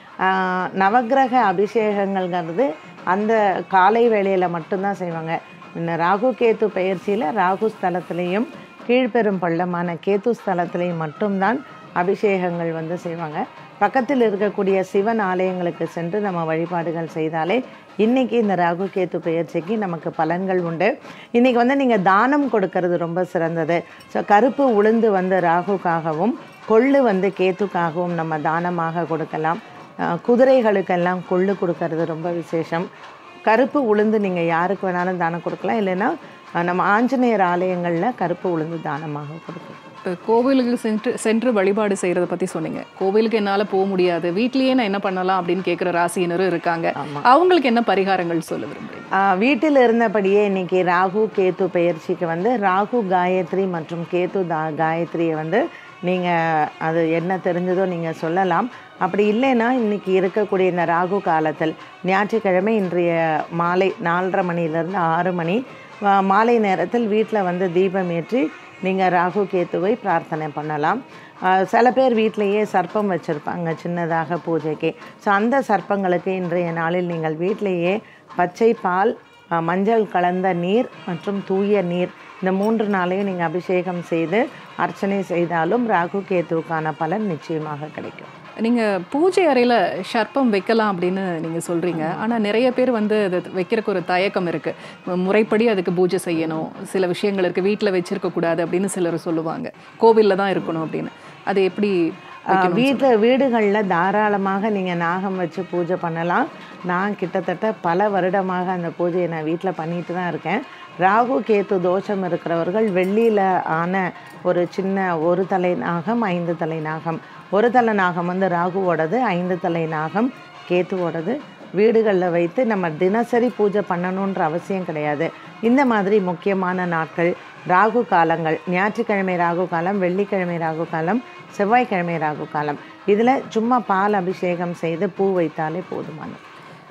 ஆஹ் நவக்கிரக அபிஷேகங்கள்ங்கிறது அந்த காலை வேளையில் மட்டும்தான் செய்வாங்க இந்த ராகு கேத்து பயிற்சியில் ராகு ஸ்தலத்திலையும் கீழ்பெரும் பள்ளமான கேத்து ஸ்தலத்திலையும் மட்டும்தான் அபிஷேகங்கள் வந்து செய்வாங்க பக்கத்தில் இருக்கக்கூடிய சிவன் ஆலயங்களுக்கு சென்று நம்ம வழிபாடுகள் செய்தாலே இன்னைக்கு இந்த ராகு கேத்து பயிற்சிக்கு நமக்கு பலன்கள் உண்டு இன்னைக்கு வந்து நீங்கள் தானம் கொடுக்கறது ரொம்ப சிறந்தது ஸோ கருப்பு உளுந்து வந்து ராகுக்காகவும் கொள்ளு வந்து கேத்துக்காகவும் நம்ம தானமாக கொடுக்கலாம் அஹ் குதிரைகளுக்கெல்லாம் கொள்ளு கொடுக்கறது ரொம்ப விசேஷம் கருப்பு உளுந்து நீங்கள் யாருக்கு வேணாலும் தானம் கொடுக்கலாம் இல்லைன்னா அஹ் நம்ம ஆஞ்சநேயர் ஆலயங்களில் கருப்பு உளுந்து தானமாக கொடுக்கலாம் இப்போ கோவிலுக்கு சென்று சென்று வழிபாடு செய்யறத பத்தி சொன்னீங்க கோவிலுக்கு என்னால போக முடியாது வீட்லயே நான் என்ன பண்ணலாம் அப்படின்னு கேட்குற ராசியினரும் இருக்காங்க அவங்களுக்கு என்ன பரிகாரங்கள் சொல்ல விரும்புறீங்க ஆஹ் வீட்டில் இருந்தபடியே இன்னைக்கு ராகு கேத்து பயிற்சிக்கு வந்து ராகு காயத்ரி மற்றும் கேத்து தா காயத்ரியை வந்து நீங்கள் அது என்ன தெரிஞ்சதோ நீங்கள் சொல்லலாம் அப்படி இல்லைன்னா இன்னைக்கு இருக்கக்கூடிய இந்த ராகு காலத்தில் ஞாயிற்றுக்கிழமை இன்றைய மாலை நாலரை மணிலேருந்து ஆறு மணி ஆஹ் மாலை நேரத்தில் வீட்டில் வந்து தீபம் ஏற்றி நீங்கள் ராகு கேத்துவை பிரார்த்தனை பண்ணலாம் ஆஹ் சில பேர் வீட்டிலேயே சர்ப்பம் வச்சுருப்பாங்க சின்னதாக பூஜைக்கு ஸோ அந்த சர்ப்பங்களுக்கு இன்றைய நாளில் நீங்கள் வீட்டிலேயே பச்சை பால் ஆஹ் மஞ்சள் கலந்த நீர் மற்றும் தூய நீர் இந்த மூன்று நாளையும் நீங்கள் அபிஷேகம் செய்து அர்ச்சனை செய்தாலும் ராகு கேத்துவுக்கான பலன் நிச்சயமாக கிடைக்கும் நீங்க பூஜை அறையில சர்ப்பம் வைக்கலாம் அப்படின்னு நீங்க சொல்றீங்க ஆனா நிறைய பேர் வந்து அது வைக்கிறதுக்கு ஒரு தயக்கம் இருக்கு முறைப்படி அதுக்கு பூஜை செய்யணும் சில விஷயங்கள் இருக்கு வீட்ல வச்சிருக்க கூடாது அப்படின்னு சிலர் சொல்லுவாங்க கோவில்ல தான் இருக்கணும் அப்படின்னு அது எப்படி வைக்கணும் வீட்டில் வீடுகளில் தாராளமாக நீங்கள் நாகம் வச்சு பூஜை பண்ணலாம் நான் கிட்டத்தட்ட பல வருடமாக அந்த பூஜையை நான் வீட்டில் பண்ணிட்டு தான் இருக்கேன் ராகு கேத்து தோஷம் இருக்கிறவர்கள் வெள்ளியில் ஆன ஒரு சின்ன ஒரு தலை நாகம் ஐந்து தலை நாகம் ஒரு தலை நாகம் வந்து ராகுவோடது ஐந்து தலை நாகம் கேத்துவோடது வீடுகளில் வைத்து நம்ம தினசரி பூஜை பண்ணணுன்ற அவசியம் கிடையாது இந்த மாதிரி முக்கியமான நாட்கள் ராகு காலங்கள் ஞாயிற்றுக்கிழமை ராகு காலம் வெள்ளிக்கிழமை ராகு காலம் செவ்வாய்க்கிழமை ராகு காலம் இதில் சும்மா பால் அபிஷேகம் செய்து பூ வைத்தாலே போதுமானது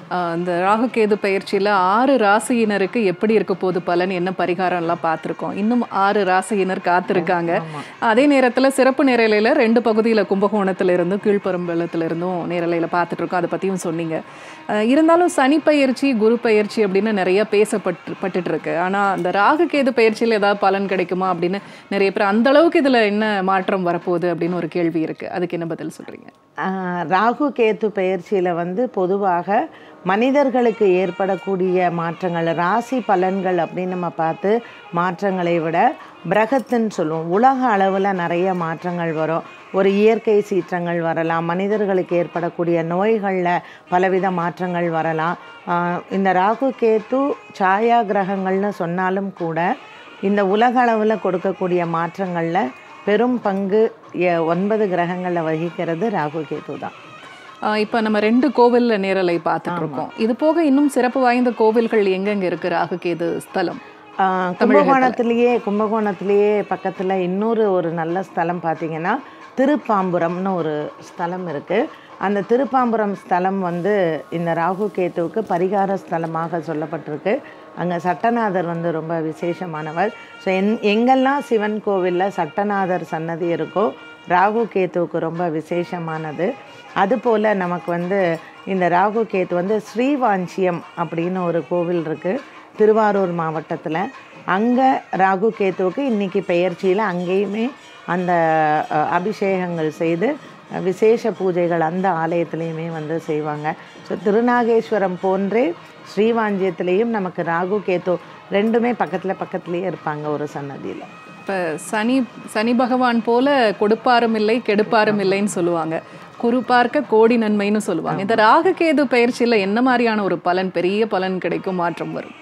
ஆஹ் இந்த ராகுகேது பயிற்சியில் ஆறு ராசியினருக்கு எப்படி இருக்க போகுது பலன் என்ன பரிகாரம் எல்லாம் பார்த்துருக்கோம் இன்னும் ஆறு ராசியினர் காத்திருக்காங்க அதே நேரத்தில் சிறப்பு நேரலையில் ரெண்டு பகுதியில் கும்பகோணத்துல இருந்தும் கீழ்ப்பரம்பலத்துல இருந்தும் நேரலையில் பார்த்துட்டு இருக்கோம் அதை பற்றியும் சொன்னீங்க ஆஹ் இருந்தாலும் சனி பயிற்சி குரு பயிற்சி அப்படின்னு நிறைய பேசப்பட்டு பட்டுட்டு இருக்கு ஆனால் அந்த ராகுகேது பயிற்சியில் ஏதாவது பலன் கிடைக்குமா அப்படின்னு நிறைய பேர் அந்த அளவுக்கு இதில் என்ன மாற்றம் வரப்போகுது அப்படின்னு ஒரு கேள்வி இருக்கு அதுக்கு என்ன பதில் சொல்றீங்க ஆஹ் ராகு கேத்து பயிற்சியில் வந்து பொதுவாக மனிதர்களுக்கு ஏற்படக்கூடிய மாற்றங்கள் ராசி பலன்கள் அப்படின்னு நம்ம பார்த்து மாற்றங்களை விட பிரகத்துன்னு சொல்லுவோம் உலக அளவில் நிறைய மாற்றங்கள் வரும் ஒரு இயற்கை சீற்றங்கள் வரலாம் மனிதர்களுக்கு ஏற்படக்கூடிய நோய்களில் பலவித மாற்றங்கள் வரலாம் ஆஹ் இந்த ராகு கேத்து சாயா கிரகங்கள்னு சொன்னாலும் கூட இந்த உலக அளவில் கொடுக்கக்கூடிய மாற்றங்களில் பெரும் பங்கு எ- ஒன்பது கிரகங்களில் வகிக்கிறது ராகு கேது தான் ஆஹ் இப்ப நம்ம ரெண்டு கோவில்ல நேரலை பார்த்துட்டு இருக்கோம் இது போக இன்னும் சிறப்பு வாய்ந்த கோவில்கள் எங்கெங்க இருக்கு ராகுகேது ஸ்தலம் ஆஹ் கும்பகோணத்திலேயே கும்பகோணத்திலேயே பக்கத்தில் இன்னொரு ஒரு நல்ல ஸ்தலம் பார்த்தீங்கன்னா திருப்பாம்புரம்னு ஒரு ஸ்தலம் இருக்குது அந்த திருப்பாம்புரம் ஸ்தலம் வந்து இந்த ராகு கேத்துவுக்கு பரிகார ஸ்தலமாக சொல்லப்பட்டிருக்கு அங்கே சட்டநாதர் வந்து ரொம்ப விசேஷமானவர் ஸோ என் எங்கெல்லாம் சிவன் கோவிலில் சட்டநாதர் சன்னதி இருக்கோ ராகு கேத்துவுக்கு ரொம்ப விசேஷமானது அதுபோல் நமக்கு வந்து இந்த ராகு கேத்து வந்து ஸ்ரீவாஞ்சியம் அப்படின்னு ஒரு கோவில் இருக்குது திருவாரூர் மாவட்டத்தில் அங்கே ராகு கேத்துவுக்கு இன்றைக்கி பெயர்ச்சியில் அங்கேயுமே அந்த அஹ், அபிஷேகங்கள் செய்து அஹ், விசேஷ பூஜைகள் அந்த ஆலயத்துலேயுமே வந்து செய்வாங்க ஸோ திருநாகேஸ்வரம் போன்றே ஸ்ரீவாஞ்சியத்திலையும் நமக்கு ராகு கேத்து ரெண்டுமே பக்கத்தில் பக்கத்துலேயே இருப்பாங்க ஒரு சன்னதியில் இப்ப சனி சனி பகவான் போல கொடுப்பாரும் இல்லை கெடுப்பாரும் இல்லைன்னு சொல்லுவாங்க குரு பார்க்க கோடி நன்மைன்னு சொல்லுவாங்க இந்த ராகுகேது பயிற்சியில என்ன மாதிரியான ஒரு பலன் பெரிய பலன் கிடைக்கும் மாற்றம் வரும்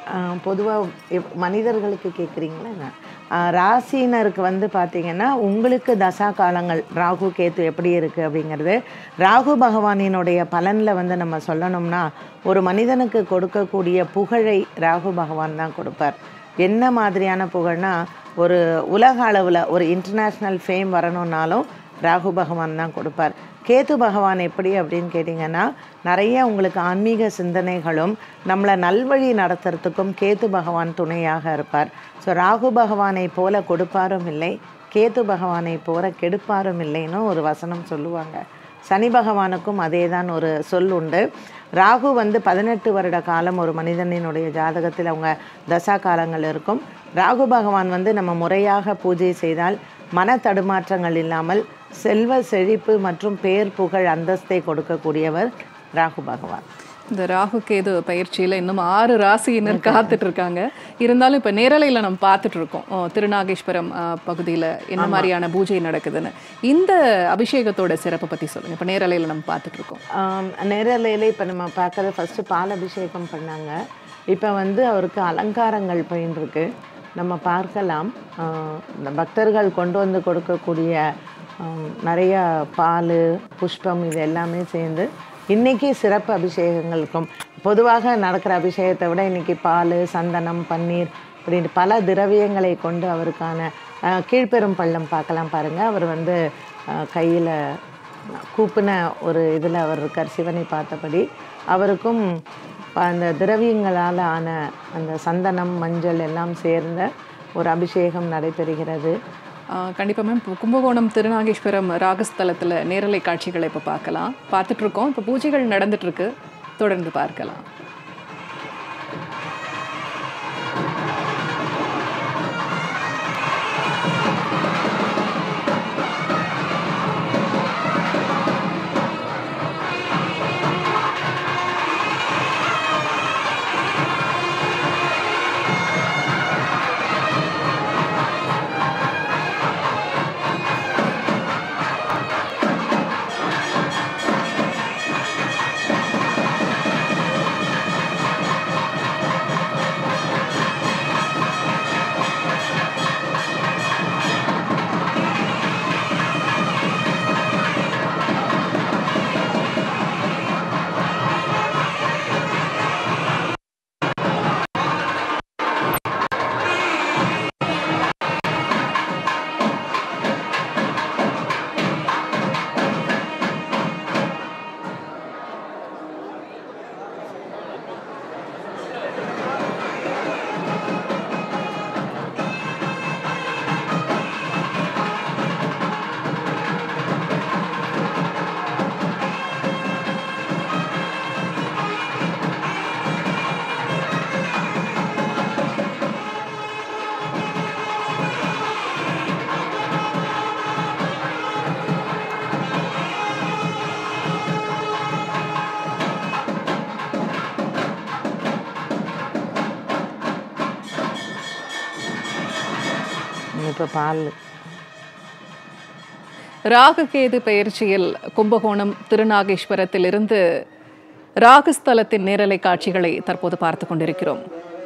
பொதுவாக மனிதர்களுக்கு கேட்குறீங்களா ராசினருக்கு வந்து பார்த்தீங்கன்னா உங்களுக்கு தசா காலங்கள் ராகு கேத்து எப்படி இருக்குது அப்படிங்கிறது ராகு பகவானினுடைய பலனில் வந்து நம்ம சொல்லணும்னா ஒரு மனிதனுக்கு கொடுக்கக்கூடிய புகழை ராகு பகவான் தான் கொடுப்பார் என்ன மாதிரியான புகழ்னா ஒரு உலக அளவில் ஒரு இன்டர்நேஷ்னல் ஃபேம் வரணும்னாலும் ராகு பகவான் தான் கொடுப்பார் கேது பகவான் எப்படி அப்படின்னு கேட்டிங்கன்னா நிறைய உங்களுக்கு ஆன்மீக சிந்தனைகளும் நம்மளை நல்வழி நடத்துறதுக்கும் கேது பகவான் துணையாக இருப்பார் ஸோ ராகு பகவானை போல கொடுப்பாரும் இல்லை கேது பகவானை போல கெடுப்பாரும் இல்லைன்னு ஒரு வசனம் சொல்லுவாங்க சனி பகவானுக்கும் அதே தான் ஒரு சொல் உண்டு ராகு வந்து பதினெட்டு வருட காலம் ஒரு மனிதனினுடைய ஜாதகத்தில் அவங்க தசா காலங்கள் இருக்கும் ராகு பகவான் வந்து நம்ம முறையாக பூஜை செய்தால் மன தடுமாற்றங்கள் இல்லாமல் செல்வ செழிப்பு மற்றும் பேர் புகழ் அந்தஸ்தை கொடுக்கக்கூடியவர் ராகு பகவான் இந்த ராகுகேது பயிற்சியில இன்னும் ஆறு ராசியினர் காத்துட்டு இருக்காங்க இருந்தாலும் இப்ப நேரலையில நம்ம பார்த்துட்டு இருக்கோம் ஓ, திருநாகேஸ்வரம் அஹ், பகுதியில என்ன மாதிரியான பூஜை நடக்குதுன்னு இந்த அபிஷேகத்தோட சிறப்பை பத்தி சொல்லுங்க இப்ப நேரலையில நம்ம பார்த்துட்டு இருக்கோம் ஆம், நேரலையில் இப்போ நம்ம பார்க்கறது ஃபஸ்ட்டு பால் அபிஷேகம் பண்ணாங்க இப்போ வந்து அவருக்கு அலங்காரங்கள் பயின்றிருக்கு நம்ம பார்க்கலாம் ஆ, இந்த பக்தர்கள் கொண்டு வந்து கொடுக்கக்கூடிய ஆம், நிறைய பால் புஷ்பம் இது எல்லாமே சேர்ந்து இன்றைக்கி சிறப்பு அபிஷேகங்கள் இருக்கும் பொதுவாக நடக்கிற அபிஷேகத்தை விட இன்றைக்கி பால் சந்தனம் பன்னீர் இப்படின்னு பல திரவியங்களை கொண்டு அவருக்கான ஆ, கீழ்ப்பெரும் பள்ளம் பார்க்கலாம் பாருங்கள் அவர் வந்து கையில் கூப்பின ஒரு இதில் அவர் இருக்கார் சிவனை பார்த்தபடி அவருக்கும் ப- அந்த திரவியங்களால் ஆன அந்த சந்தனம் மஞ்சள் எல்லாம் சேர்ந்த ஒரு அபிஷேகம் நடைபெறுகிறது ஆஹ் கண்டிப்பா மேம் இப்போ கும்பகோணம் திருநாகேஸ்வரம் ராகஸ்தலத்துல நேரலை காட்சிகளை இப்ப பார்க்கலாம் பார்த்துட்டு இருக்கோம் இப்போ பூஜைகள் நடந்துட்டு இருக்கு தொடர்ந்து பார்க்கலாம் இப்போ பால் ராகுகேது பயிற்சியில் கும்பகோணம் திருநாகேஸ்வரத்திலிருந்து ராகுஸ்தலத்தின் நேரலை காட்சிகளை தற்போது பார்த்து கொண்டிருக்கிறோம்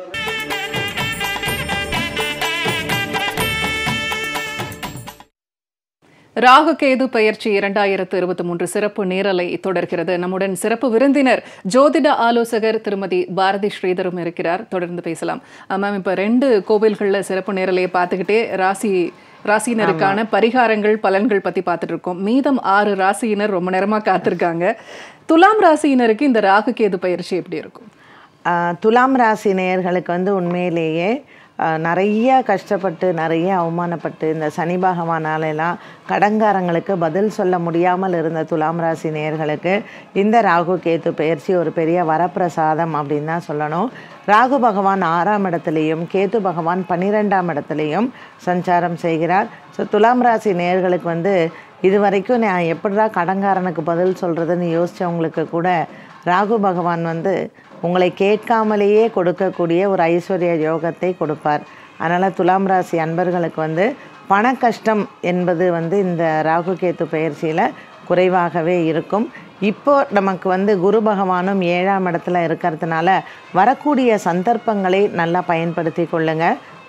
ராகுகேது பயிற்சி இரண்டாயிரத்து இருபத்தி மூன்று சிறப்பு நேரலை தொடர்கிறது நம்முடன் சிறப்பு விருந்தினர் ஜோதிட ஆலோசகர் திருமதி பாரதி ஸ்ரீதரும் இருக்கிறார் தொடர்ந்து பேசலாம் மேம் இப்போ ரெண்டு கோவில்களில் சிறப்பு நேரலையை பார்த்துக்கிட்டே ராசி ராசியினருக்கான பரிகாரங்கள் பலன்கள் பத்தி பார்த்துட்டு இருக்கோம் மீதம் ஆறு ராசியினர் ரொம்ப நேரமா காத்திருக்காங்க துலாம் ராசியினருக்கு இந்த ராகுகேது பயிற்சி எப்படி இருக்கும் ஆஹ் துலாம் ராசி நேயர்களுக்கு வந்து உண்மையிலேயே ஆஹ் நிறைய கஷ்டப்பட்டு நிறைய அவமானப்பட்டு இந்த சனி பகவானாலெல்லாம் கடங்காரங்களுக்கு பதில் சொல்ல முடியாமல் இருந்த துலாம் ராசி நேயர்களுக்கு இந்த ராகு கேது பயிற்சி ஒரு பெரிய வரப்பிரசாதம் அப்படின்னு தான் சொல்லணும் ராகு பகவான் ஆறாம் இடத்துலையும் கேது பகவான் பன்னிரெண்டாம் இடத்துலையும் சஞ்சாரம் செய்கிறார் ஸோ துலாம் ராசி நேயர்களுக்கு வந்து இது வரைக்கும் நான் எப்படிடா கடங்காரனுக்கு பதில் சொல்கிறதுன்னு யோசிச்சவங்களுக்கு கூட ராகு பகவான் வந்து உங்களை கேட்காமலேயே கொடுக்கக்கூடிய ஒரு ஐஸ்வர்ய யோகத்தை கொடுப்பார் அதனால் துலாம் ராசி அன்பர்களுக்கு வந்து பண கஷ்டம் என்பது வந்து இந்த ராகு கேத்து பயிற்சியில் குறைவாகவே இருக்கும் இப்போ நமக்கு வந்து குரு பகவானும் ஏழாம் இடத்துல இருக்கிறதுனால வரக்கூடிய சந்தர்ப்பங்களை நல்லா பயன்படுத்தி கொள்ளுங்க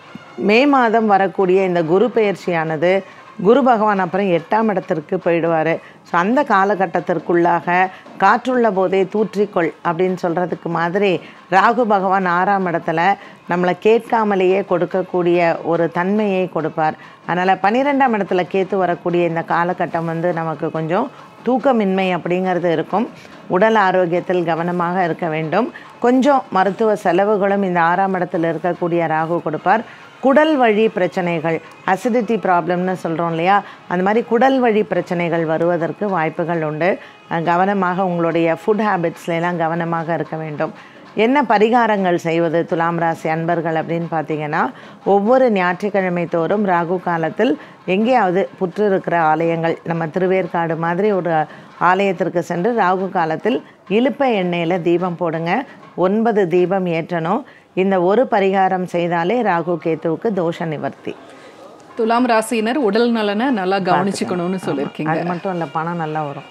மே மாதம் வரக்கூடிய இந்த குரு பயிற்சியானது குரு பகவான் அப்புறம் எட்டாம் இடத்திற்கு போயிடுவார் ஸோ அந்த காலகட்டத்திற்குள்ளாக காற்றுள்ள போதே தூற்றிக்கொள் அப்படின்னு சொல்கிறதுக்கு மாதிரி ராகு பகவான் ஆறாம் இடத்துல நம்மளை கேட்காமலேயே கொடுக்கக்கூடிய ஒரு தன்மையை கொடுப்பார் அதனால் பன்னிரெண்டாம் இடத்துல கேத்து வரக்கூடிய இந்த காலகட்டம் வந்து நமக்கு கொஞ்சம் தூக்கமின்மை அப்படிங்கிறது இருக்கும் உடல் ஆரோக்கியத்தில் கவனமாக இருக்க வேண்டும் கொஞ்சம் மருத்துவ செலவுகளும் இந்த ஆறாம் இடத்தில் இருக்கக்கூடிய ராகு கொடுப்பார் குடல் வழி பிரச்சனைகள் அசிடிட்டி ப்ராப்ளம்னு சொல்கிறோம் இல்லையா அந்த மாதிரி குடல் வழி பிரச்சனைகள் வருவதற்கு வாய்ப்புகள் உண்டு அஹ் கவனமாக உங்களுடைய ஃபுட் ஹேபிட்ஸ்லாம் கவனமாக இருக்க வேண்டும் என்ன பரிகாரங்கள் செய்வது துலாம் ராசி அன்பர்கள் அப்படின்னு பார்த்தீங்கன்னா ஒவ்வொரு ஞாயிற்றுக்கிழமை தோறும் ராகு காலத்தில் எங்கேயாவது புற்று இருக்கிற ஆலயங்கள் நம்ம திருவேற்காடு மாதிரி ஒரு ஆலயத்திற்கு சென்று ராகு காலத்தில் இலுப்பை எண்ணெயில் தீபம் போடுங்க ஒன்பது தீபம் ஏற்றணும் இந்த ஒரு பரிகாரம் செய்தாலே ராகு கேத்துவுக்கு தோஷ நிவர்த்தி துலாம் ராசியினர் உடல் நலனை நல்லா கவனிச்சுக்கணும்னு சொல்லியிருக்கீங்க அது மட்டும் இல்லை பணம் நல்லா வரும்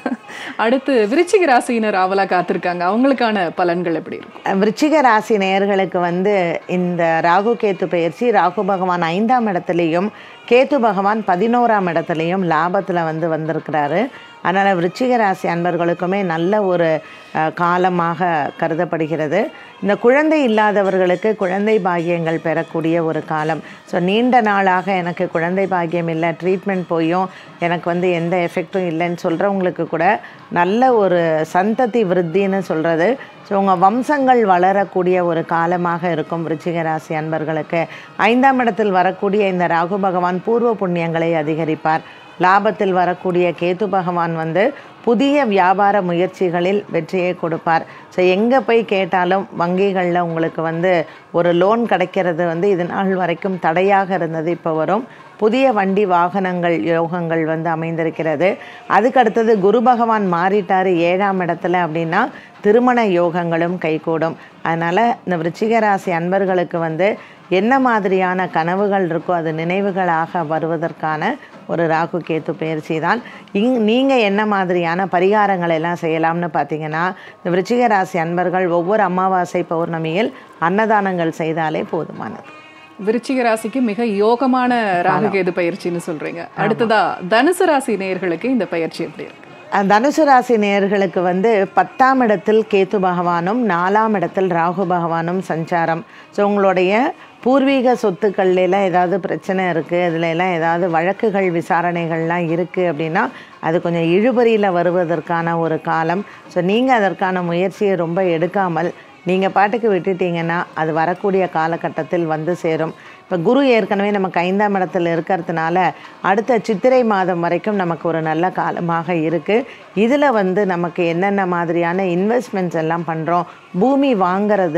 அடுத்து விருச்சிக ராசியினர் ஆவலா காத்திருக்காங்க அவங்களுக்கான பலன்கள் எப்படி இருக்கும் விருச்சிக ராசி நேயர்களுக்கு வந்து இந்த ராகு கேத்து பயிற்சி ராகு பகவான் ஐந்தாம் இடத்துலையும் கேத்து பகவான் பதினோராம் இடத்துலையும் லாபத்தில் வந்து வந்திருக்கிறாரு அதனால் விருச்சிக ராசி அன்பர்களுக்குமே நல்ல ஒரு அஹ், காலமாக கருதப்படுகிறது இந்த குழந்தை இல்லாதவர்களுக்கு குழந்தை பாக்கியங்கள் பெறக்கூடிய ஒரு காலம் ஸோ நீண்ட நாளாக எனக்கு குழந்தை பாக்கியம் இல்லை ட்ரீட்மெண்ட் போயும் எனக்கு வந்து எந்த எஃபெக்ட்டும் இல்லைன்னு சொல்கிறவங்களுக்கு கூட நல்ல ஒரு சந்ததி விருத்தின்னு சொல்கிறது ஸோ உங்கள் வம்சங்கள் வளரக்கூடிய ஒரு காலமாக இருக்கும் விருச்சிக ராசி அன்பர்களுக்கு ஐந்தாம் இடத்தில் வரக்கூடிய இந்த ராகு பகவான் பூர்வ புண்ணியங்களை அதிகரிப்பார் லாபத்தில் வரக்கூடிய கேது பகவான் வந்து புதிய வியாபார முயற்சிகளில் வெற்றியை கொடுப்பார் ஸோ எங்கே போய் கேட்டாலும் வங்கிகளில் உங்களுக்கு வந்து ஒரு லோன் கிடைக்கிறது வந்து இது நாள் வரைக்கும் தடையாக இருந்தது இப்போ வரும் புதிய வண்டி வாகனங்கள் யோகங்கள் வந்து அமைந்திருக்கிறது அதுக்கு அடுத்தது குரு பகவான் மாறிட்டார் ஏழாம் இடத்துல அப்படின்னா திருமண யோகங்களும் கைகூடும் அதனால் இந்த விருச்சிக ராசி அன்பர்களுக்கு வந்து என்ன மாதிரியான கனவுகள் இருக்கோ அது நினைவுகளாக வருவதற்கான ஒரு ராகு கேத்து பயிற்சி தான் இங் நீங்கள் என்ன மாதிரியான பரிகாரங்கள் எல்லாம் செய்யலாம்னு பார்த்தீங்கன்னா இந்த விருச்சிக ராசி அன்பர்கள் ஒவ்வொரு அமாவாசை பௌர்ணமியில் அன்னதானங்கள் செய்தாலே போதுமானது விருச்சிக ராசிக்கு மிக யோகமான ராகுகேது பயிற்சின்னு சொல்றீங்க அடுத்ததா தனுசு ராசி நேயர்களுக்கு இந்த பயிற்சி எப்படி இருக்கு அஹ் தனுசு ராசி நேயர்களுக்கு வந்து பத்தாம் இடத்தில் கேத்து பகவானும் நாலாம் இடத்தில் ராகு பகவானும் சஞ்சாரம் ஸோ உங்களுடைய பூர்வீக சொத்துக்கள்ல எல்லாம் ஏதாவது பிரச்சனை இருக்குது அதில் எல்லாம் ஏதாவது வழக்குகள் விசாரணைகள்லாம் இருக்குது அப்படின்னா அது கொஞ்சம் இழுபறியில் வருவதற்கான ஒரு காலம் ஸோ நீங்கள் அதற்கான முயற்சியை ரொம்ப எடுக்காமல் நீங்கள் பாட்டுக்கு விட்டுட்டீங்கன்னா அது வரக்கூடிய காலகட்டத்தில் வந்து சேரும் இப்போ குரு ஏற்கனவே நமக்கு ஐந்தாம் இடத்துல இருக்கிறதுனால அடுத்த சித்திரை மாதம் வரைக்கும் நமக்கு ஒரு நல்ல காலமாக இருக்குது இதில் வந்து நமக்கு என்னென்ன மாதிரியான இன்வெஸ்ட்மெண்ட்ஸ் எல்லாம் பண்ணுறோம் பூமி வாங்குறது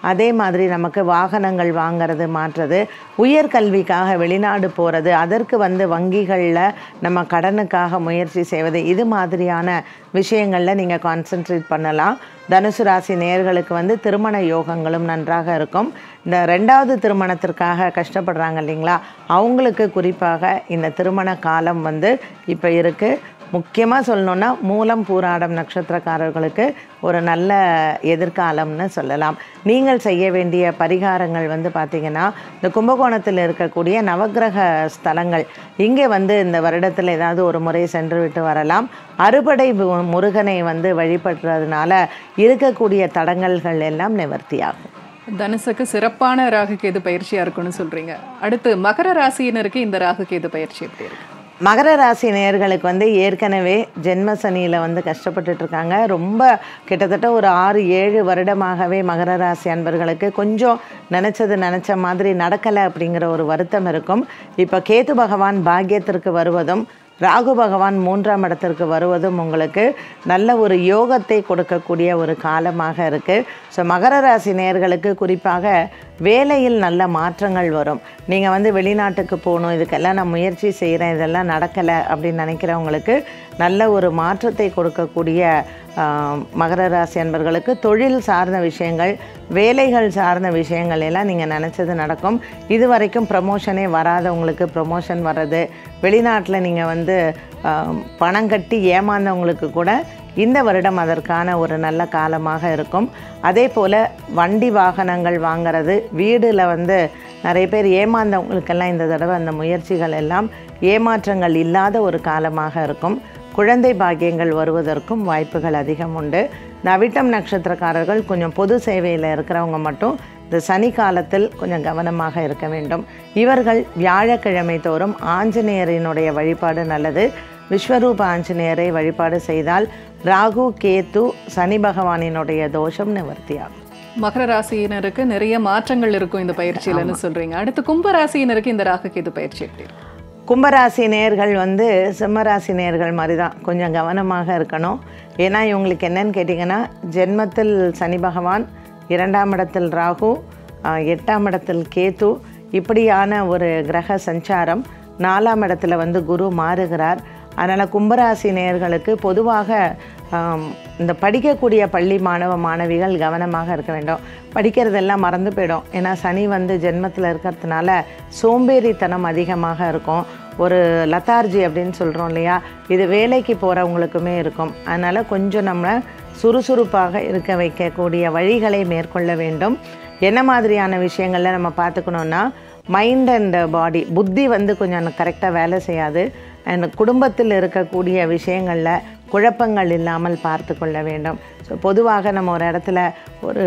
அதே மாதிரி நமக்கு வாகனங்கள் வாங்குறது மாற்றுறது உயர்கல்விக்காக வெளிநாடு போகிறது அதற்கு வந்து வங்கிகளில் நம்ம கடனுக்காக முயற்சி செய்வது இது மாதிரியான விஷயங்களில் நீங்கள் கான்சென்ட்ரேட் பண்ணலாம் தனுசு ராசி நேயர்களுக்கு வந்து திருமண யோகங்களும் நன்றாக இருக்கும் இந்த ரெண்டாவது திருமணத்திற்காக கஷ்டப்படுறாங்க இல்லைங்களா அவங்களுக்கு குறிப்பாக இந்த திருமண காலம் வந்து இப்போ இருக்குது முக்கியமாக சொல்லணுன்னா மூலம் பூராடம் நட்சத்திரக்காரர்களுக்கு ஒரு நல்ல எதிர்காலம்னு சொல்லலாம் நீங்கள் செய்ய வேண்டிய பரிகாரங்கள் வந்து பார்த்திங்கன்னா இந்த கும்பகோணத்தில் இருக்கக்கூடிய நவக்கிரக ஸ்தலங்கள் இங்கே வந்து இந்த வருடத்தில் ஏதாவது ஒரு முறை சென்று விட்டு வரலாம் அறுபடை மு- முருகனை வந்து வழிபடுறதுனால இருக்கக்கூடிய தடங்கல்கள் எல்லாம் நிவர்த்தியாகும் தனுசுக்கு சிறப்பான ராகு கேது பயிற்சியா இருக்கும்னு சொல்றீங்க அடுத்து மகர ராசியினருக்கு இந்த ராகு கேது பயிற்சி எப்படி இருக்கு மகர ராசி நேயர்களுக்கு வந்து ஏற்கனவே ஜென்ம சனியில் வந்து கஷ்டப்பட்டுட்டு இருக்காங்க ரொம்ப கிட்டத்தட்ட ஒரு ஆறு ஏழு வருடமாகவே மகர ராசி அன்பர்களுக்கு கொஞ்சம் நினச்சது நினச்ச மாதிரி நடக்கலை அப்படிங்கிற ஒரு வருத்தம் இருக்கும் இப்போ கேது பகவான் பாக்கியத்திற்கு வருவதும் ராகு பகவான் மூன்றாம் இடத்திற்கு வருவதும் உங்களுக்கு நல்ல ஒரு யோகத்தை கொடுக்கக்கூடிய ஒரு காலமாக இருக்குது ஸோ மகர ராசி நேயர்களுக்கு குறிப்பாக வேலையில் நல்ல மாற்றங்கள் வரும் நீங்கள் வந்து வெளிநாட்டுக்கு போகணும் இதுக்கெல்லாம் நான் முயற்சி செய்கிறேன் இதெல்லாம் நடக்கலை அப்படின்னு நினைக்கிறவங்களுக்கு நல்ல ஒரு மாற்றத்தை கொடுக்கக்கூடிய ஆஹ், மகர ராசி அன்பர்களுக்கு தொழில் சார்ந்த விஷயங்கள் வேலைகள் சார்ந்த விஷயங்கள் எல்லாம் நீங்கள் நினச்சது நடக்கும் இது வரைக்கும் ப்ரமோஷனே வராதவங்களுக்கு ப்ரமோஷன் வர்றது வெளிநாட்டில் நீங்கள் வந்து ஆஹ், பணம் கட்டி ஏமாந்தவங்களுக்கு கூட இந்த வருடம் அதற்கான ஒரு நல்ல காலமாக இருக்கும் அதே போல் வண்டி வாகனங்கள் வாங்குறது வீடில் வந்து நிறைய பேர் ஏமாந்தவங்களுக்கெல்லாம் இந்த தடவை அந்த முயற்சிகள் எல்லாம் ஏமாற்றங்கள் இல்லாத ஒரு காலமாக இருக்கும் குழந்தை பாக்கியங்கள் வருவதற்கும் வாய்ப்புகள் அதிகம் உண்டு இந்த அவிட்டம் நட்சத்திரக்காரர்கள் கொஞ்சம் பொது சேவையில் இருக்கிறவங்க மட்டும் இந்த சனி காலத்தில் கொஞ்சம் கவனமாக இருக்க வேண்டும் இவர்கள் வியாழக்கிழமை தோறும் ஆஞ்சநேயரினுடைய வழிபாடு நல்லது விஸ்வரூப ஆஞ்சநேயரை வழிபாடு செய்தால் ராகு கேத்து சனி பகவானினுடைய தோஷம் நிவர்த்தியாகும் மகர ராசியினருக்கு நிறைய மாற்றங்கள் இருக்கும் இந்த பயிற்சியிலன்னு சொல்றீங்க அடுத்து கும்ப ராசியினருக்கு இந்த ராகு கேது பயிற்சி எப்படி இருக்கு கும்பராசி நேர்கள் வந்து சிம்மராசி நேர்கள் மாதிரி தான் கொஞ்சம் கவனமாக இருக்கணும் ஏன்னா இவங்களுக்கு என்னன்னு கேட்டிங்கன்னா ஜென்மத்தில் சனி பகவான் இரண்டாம் இடத்தில் ராகு ஆஹ், எட்டாம் இடத்தில் கேது இப்படியான ஒரு கிரக சஞ்சாரம் நாலாம் இடத்துல வந்து குரு மாறுகிறார் அதனால் கும்பராசி நேயர்களுக்கு பொதுவாக ஆம், இந்த படிக்கக்கூடிய பள்ளி மாணவ மாணவிகள் கவனமாக இருக்க வேண்டும் படிக்கிறதெல்லாம் மறந்து போயிடும் ஏன்னா சனி வந்து ஜென்மத்தில் இருக்கிறதுனால சோம்பேறித்தனம் அதிகமாக இருக்கும் ஒரு லத்தார்ஜி அப்படின்னு சொல்கிறோம் இல்லையா இது வேலைக்கு போகிறவங்களுக்குமே இருக்கும் அதனால் கொஞ்சம் நம்ம சுறுசுறுப்பாக இருக்க வைக்கக்கூடிய வழிகளை மேற்கொள்ள வேண்டும் என்ன மாதிரியான விஷயங்களில் நம்ம பார்த்துக்கணுன்னா மைண்ட் அண்ட் பாடி புத்தி வந்து கொஞ்சம் கரெக்டாக வேலை செய்யாது அண்ட் குடும்பத்தில் இருக்கக்கூடிய விஷயங்களில் குழப்பங்கள் இல்லாமல் பார்த்து கொள்ள வேண்டும் ஸோ பொதுவாக நம்ம ஒரு இடத்துல ஒரு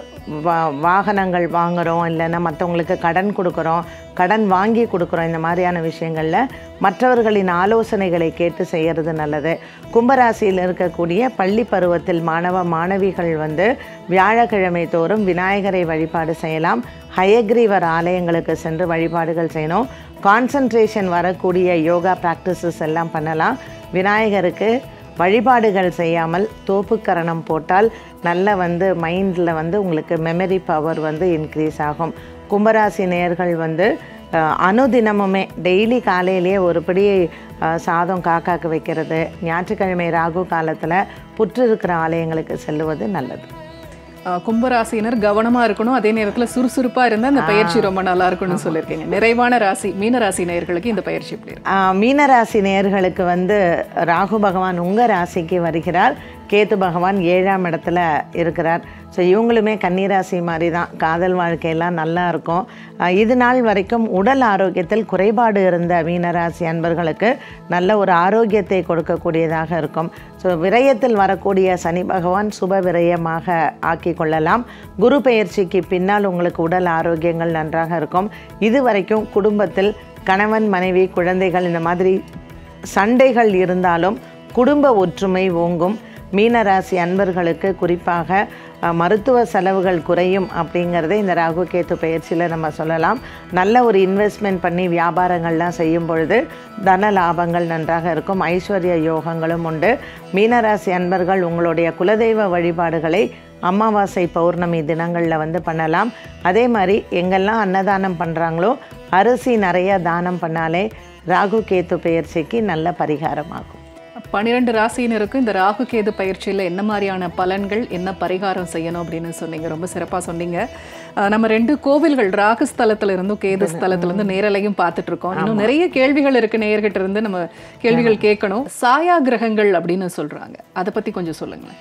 வா வாகனங்கள் வாங்குகிறோம் இல்லைன்னா மற்றவங்களுக்கு கடன் கொடுக்குறோம் கடன் வாங்கி கொடுக்குறோம் இந்த மாதிரியான விஷயங்களில் மற்றவர்களின் ஆலோசனைகளை கேட்டு செய்கிறது நல்லது கும்பராசியில் இருக்கக்கூடிய பள்ளி பருவத்தில் மாணவ மாணவிகள் வந்து வியாழக்கிழமை தோறும் விநாயகரை வழிபாடு செய்யலாம் ஹயக்ரீவர் ஆலயங்களுக்கு சென்று வழிபாடுகள் செய்யணும் கான்சன்ட்ரேஷன் வரக்கூடிய யோகா ப்ராக்டிசஸ் எல்லாம் பண்ணலாம் விநாயகருக்கு வழிபாடுகள் செய்யாமல் தோப்புக்கரணம் போட்டால் நல்ல வந்து மைண்டில் வந்து உங்களுக்கு மெமரி பவர் வந்து இன்க்ரீஸ் ஆகும் கும்பராசி நேயர்கள் வந்து அஹ், அனுதினமுமே டெய்லி காலையிலேயே ஒரு படி அஹ், சாதம் காக்காக்கு வைக்கிறது ஞாயிற்றுக்கிழமை ராகு காலத்தில் புற்று இருக்கிற ஆலயங்களுக்கு செல்லுவது நல்லது அஹ், கும்பராசியினர் கவனமா இருக்கணும் அதே நேரத்துல சுறுசுறுப்பா இருந்தா இந்த பயிற்சி ரொம்ப நல்லா இருக்கும்னு சொல்லியிருக்கீங்க நிறைவான ராசி மீன ராசி நேயர்களுக்கு இந்த பயிற்சி எப்படி இருக்கு ஆஹ் மீனராசி நேயர்களுக்கு வந்து ராகு பகவான் உங்கள் ராசிக்கு வருகிறார் கேத்து பகவான் ஏழாம் இடத்துல இருக்கிறார் ஸோ இவங்களுமே கன்னிராசி மாதிரி தான் காதல் வாழ்க்கையெல்லாம் நல்லா இருக்கும் ஆஹ் இது நாள் வரைக்கும் உடல் ஆரோக்கியத்தில் குறைபாடு இருந்த மீனராசி அன்பர்களுக்கு நல்ல ஒரு ஆரோக்கியத்தை கொடுக்கக்கூடியதாக இருக்கும் ஸோ விரயத்தில் வரக்கூடிய சனி பகவான் சுப விரயமாக ஆக்கி கொள்ளலாம் குரு பெயர்ச்சிக்கு பின்னால் உங்களுக்கு உடல் ஆரோக்கியங்கள் நன்றாக இருக்கும் இது வரைக்கும் குடும்பத்தில் கணவன் மனைவி குழந்தைகள் இந்த மாதிரி சண்டைகள் இருந்தாலும் குடும்ப ஒற்றுமை ஓங்கும் மீனராசி அன்பர்களுக்கு குறிப்பாக அஹ், மருத்துவ செலவுகள் குறையும் அப்படிங்கிறதை இந்த ராகு கேத்து பயிற்சியில் நம்ம சொல்லலாம் நல்ல ஒரு இன்வெஸ்ட்மெண்ட் பண்ணி வியாபாரங்கள்லாம் செய்யும் பொழுது தன லாபங்கள் நன்றாக இருக்கும் ஐஸ்வர்ய யோகங்களும் உண்டு மீனராசி அன்பர்கள் உங்களுடைய குலதெய்வ வழிபாடுகளை அமாவாசை பௌர்ணமி தினங்களில் வந்து பண்ணலாம் அதே மாதிரி எங்கெல்லாம் அன்னதானம் பண்ணுறாங்களோ அரிசி நிறைய தானம் பண்ணாலே ராகு கேத்து பயிற்சிக்கு நல்ல பரிகாரமாகும் பன்னிரெண்டு ராசியினருக்கும் இந்த ராகு கேது பயிற்சியில் என்ன மாதிரியான பலன்கள் என்ன பரிகாரம் செய்யணும் அப்படின்னு சொன்னீங்க ரொம்ப சிறப்பாக சொன்னீங்க அஹ் நம்ம ரெண்டு கோவில்கள் ராகு ஸ்தலத்துல இருந்தும் கேது ஸ்தலத்துல இருந்து நேரலையும் பார்த்துட்டு இருக்கோம் இன்னும் நிறைய கேள்விகள் இருக்கு நேயர்கிட்ட இருந்து நம்ம கேள்விகள் கேட்கணும் சாயா கிரகங்கள் அப்படின்னு சொல்றாங்க அதை பத்தி கொஞ்சம் சொல்லுங்களேன்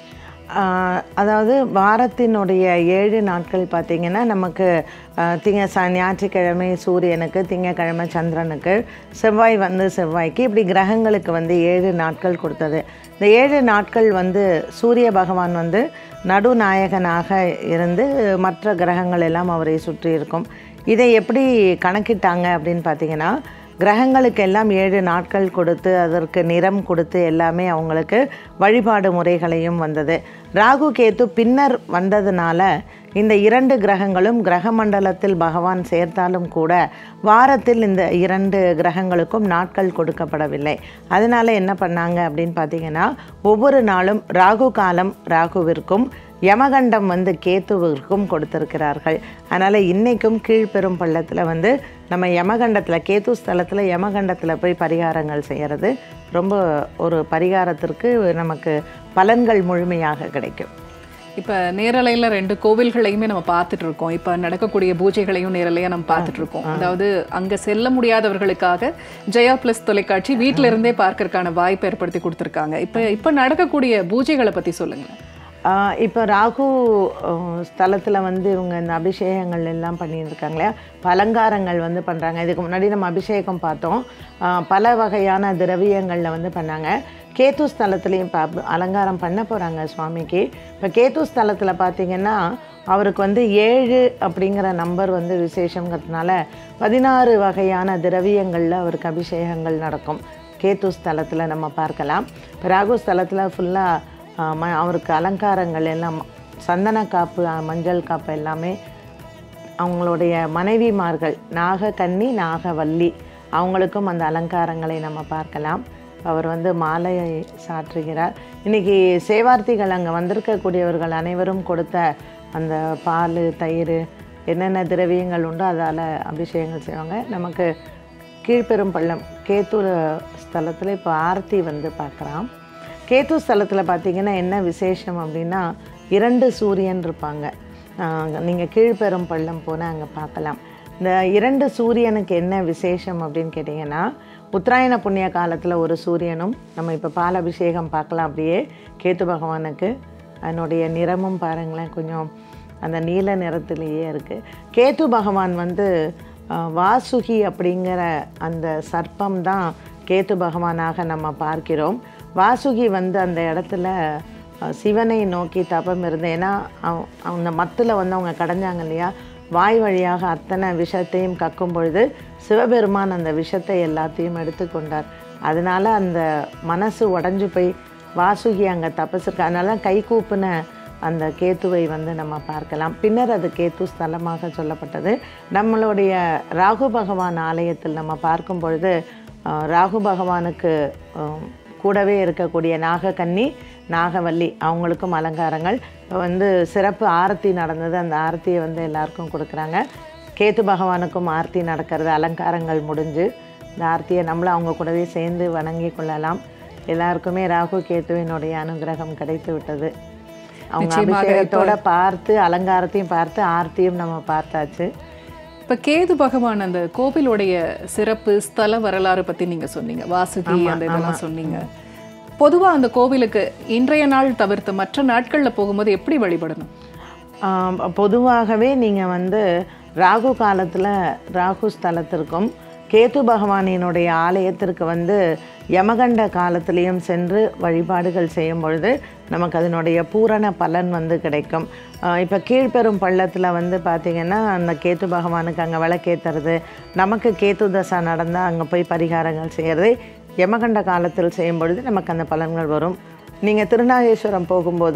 ஆஹ் அதாவது வாரத்தினுடைய ஏழு நாட்கள் பார்த்திங்கன்னா நமக்கு ஆஹ் திங்க ச ஞாயிற்றுக்கிழமை சூரியனுக்கு திங்கக்கிழமை சந்திரனுக்கு செவ்வாய் வந்து செவ்வாய்க்கு இப்படி கிரகங்களுக்கு வந்து ஏழு நாட்கள் கொடுத்தது இந்த ஏழு நாட்கள் வந்து சூரிய பகவான் வந்து நடுநாயகனாக இருந்து மற்ற கிரகங்கள் எல்லாம் அவரை சுற்றி இருக்கும் இதை எப்படி கணக்கிட்டாங்க அப்படின்னு பார்த்தீங்கன்னா கிரகங்களுக்கு எல்லாம் ஏழு நாட்கள் கொடுத்து அதற்கு நிறம் கொடுத்து எல்லாமே அவங்களுக்கு வழிபாடு முறைகளையும் வந்தது ராகு கேத்து பின்னர் வந்ததுனால இந்த இரண்டு கிரகங்களும் கிரக மண்டலத்தில் பகவான் சேர்த்தாலும் கூட வாரத்தில் இந்த இரண்டு கிரகங்களுக்கும் நாட்கள் கொடுக்கப்படவில்லை அதனால என்ன பண்ணாங்க அப்படின்னு பார்த்தீங்கன்னா ஒவ்வொரு நாளும் ராகு காலம் ராகுவிற்கும் யமகண்டம் வந்து கேத்துவிற்கும் கொடுத்திருக்கிறார்கள் அதனால் இன்றைக்கும் கீழ்பெரும் பள்ளத்தில் வந்து நம்ம யமகண்டத்தில் கேத்து ஸ்தலத்தில் யமகண்டத்தில் போய் பரிகாரங்கள் செய்கிறது ரொம்ப ஒரு பரிகாரத்திற்கு நமக்கு பலன்கள் முழுமையாக கிடைக்கும் இப்ப நேரலையில ரெண்டு கோவில்களையுமே நம்ம பார்த்துட்டு இருக்கோம் இப்ப நடக்கக்கூடிய பூஜைகளையும் நேரலையா நம்ம பார்த்துட்டு இருக்கோம் அதாவது அங்க செல்ல முடியாதவர்களுக்காக ஜெயா பிளஸ் தொலைக்காட்சி வீட்ல இருந்தே பார்க்கறதுக்கான வாய்ப்பு ஏற்படுத்தி கொடுத்துருக்காங்க இப்ப இப்ப நடக்கக்கூடிய பூஜைகளை பத்தி சொல்லுங்க ஆஹ் இப்போ ராகு ஸ்தலத்தில் வந்து இவங்க இந்த அபிஷேகங்கள் எல்லாம் பண்ணிட்டு இருக்காங்க இல்லையா இப்ப அலங்காரங்கள் வந்து பண்ணுறாங்க இதுக்கு முன்னாடி நம்ம அபிஷேகம் பார்த்தோம் ஆஹ் பல வகையான திரவியங்களில் வந்து பண்ணாங்க கேத்து ஸ்தலத்துலேயும் இப்போ அப- அலங்காரம் பண்ண போகிறாங்க சுவாமிக்கு இப்போ கேத்து ஸ்தலத்தில் பார்த்தீங்கன்னா அவருக்கு வந்து ஏழு அப்படிங்கிற நம்பர் வந்து விசேஷங்கிறதுனால பதினாறு வகையான திரவியங்களில் அவருக்கு அபிஷேகங்கள் நடக்கும் கேத்து ஸ்தலத்தில் நம்ம பார்க்கலாம் இப்போ ராகு ஸ்தலத்தில் ஃபுல்லாக அவருக்கு அலங்காரங்கள் எல்லாம் சந்தன காப்பு அஹ், மஞ்சள் காப்பு எல்லாமே அவங்களுடைய மனைவிமார்கள் நாகக்கன்னி நாகவல்லி அவங்களுக்கும் அந்த அலங்காரங்களை நம்ம பார்க்கலாம் அவர் வந்து மாலையை சாற்றுகிறார் இன்னைக்கு சேவார்த்திகள் அங்கே வந்திருக்கக்கூடியவர்கள் அனைவரும் கொடுத்த அந்த பால் தயிர் என்னென்ன திரவியங்கள் உண்டோ அதால் அபிஷேகங்கள் செய்வாங்க நமக்கு கீழ்பெரும் பள்ளம் கேத்தூர் ஸ்தலத்தில் இப்போ ஆர்த்தி வந்து பார்க்குறான் கேத்து ஸ்தலத்தில் பார்த்தீங்கன்னா என்ன விசேஷம் அப்படின்னா இரண்டு சூரியன் இருப்பாங்க நீங்கள் கீழ்பெரும் பள்ளம் போனால் அங்கே பார்க்கலாம் இந்த இரண்டு சூரியனுக்கு என்ன விசேஷம் அப்படின்னு கேட்டிங்கன்னா உத்தராயண புண்ணிய காலத்தில் ஒரு சூரியனும் நம்ம இப்போ பால் அபிஷேகம் பார்க்கலாம் அப்படியே கேத்து பகவானுக்கு அதனுடைய நிறமும் பாருங்களேன் கொஞ்சம் அந்த நீல நிறத்திலேயே இருக்குது கேத்து பகவான் வந்து அஹ், வாசுகி அப்படிங்கிற அந்த சர்ப்பம் தான் கேத்து பகவானாக நம்ம பார்க்கிறோம் வாசுகி வந்து அந்த இடத்துல அஹ், சிவனை நோக்கி தபம் இருந்து ஏன்னா அவ- அந்த மத்தில் வந்து அவங்க கடைஞ்சாங்க இல்லையா வாய் வழியாக அத்தனை விஷத்தையும் கக்கும் பொழுது சிவபெருமான் அந்த விஷத்தை எல்லாத்தையும் எடுத்துக்கொண்டார் அதனால அந்த மனசு உடஞ்சு போய் வாசுகி அங்கே தபசிருக்கா அதனால கை கூப்பின அந்த கேத்துவை வந்து நம்ம பார்க்கலாம் பின்னர் அது கேத்து ஸ்தலமாக சொல்லப்பட்டது நம்மளுடைய ராகு பகவான் ஆலயத்தில் நம்ம பார்க்கும் பொழுது அஹ், ராகு பகவானுக்கு அஹ், கூடவே இருக்கக்கூடிய நாகக்கன்னி நாகவல்லி அவங்களுக்கும் அலங்காரங்கள் இப்போ வந்து சிறப்பு ஆரத்தி நடந்தது அந்த ஆரத்தியை வந்து எல்லாருக்கும் கொடுக்குறாங்க கேத்து பகவானுக்கும் ஆர்த்தி நடக்கிறது அலங்காரங்கள் முடிஞ்சு இந்த ஆர்த்தியை நம்மளும் அவங்க கூடவே சேர்ந்து வணங்கி கொள்ளலாம் எல்லாருக்குமே ராகு கேத்துவினுடைய அனுகிரகம் கிடைத்து விட்டது அவங்க நிச்சயமாக அபிஷேகத்தோட பார்த்து அலங்காரத்தையும் பார்த்து ஆர்த்தியும் நம்ம பார்த்தாச்சு இப்ப கேது பகவான் அந்த கோவிலுடைய சிறப்பு ஸ்தல வரலாறு பத்தி நீங்க சொன்னீங்க வாசுகி அந்த இதெல்லாம் சொன்னீங்க பொதுவா அந்த கோவிலுக்கு இன்றைய நாள் தவிர்த்து மற்ற நாட்கள்ல போகும்போது எப்படி வழிபடணும் ஆம், பொதுவாகவே நீங்கள் வந்து ராகு காலத்தில் ராகு ஸ்தலத்திற்கும் கேத்து பகவானினுடைய ஆலயத்திற்கு வந்து யமகண்ட காலத்திலையும் சென்று வழிபாடுகள் செய்யும் பொழுது நமக்கு அதனுடைய பூரண பலன் வந்து கிடைக்கும் இப்போ கீழ்பெரும் பள்ளத்தில் வந்து பார்த்திங்கன்னா அந்த கேத்து பகவானுக்கு அங்கே விளக்கேற்றுறது நமக்கு கேத்து தசா நடந்தால் அங்கே போய் பரிகாரங்கள் செய்கிறது யமகண்ட காலத்தில் செய்யும் பொழுது நமக்கு அந்த பலன்கள் வரும் நீங்கள் திருநாகேஸ்வரம் போகும்போது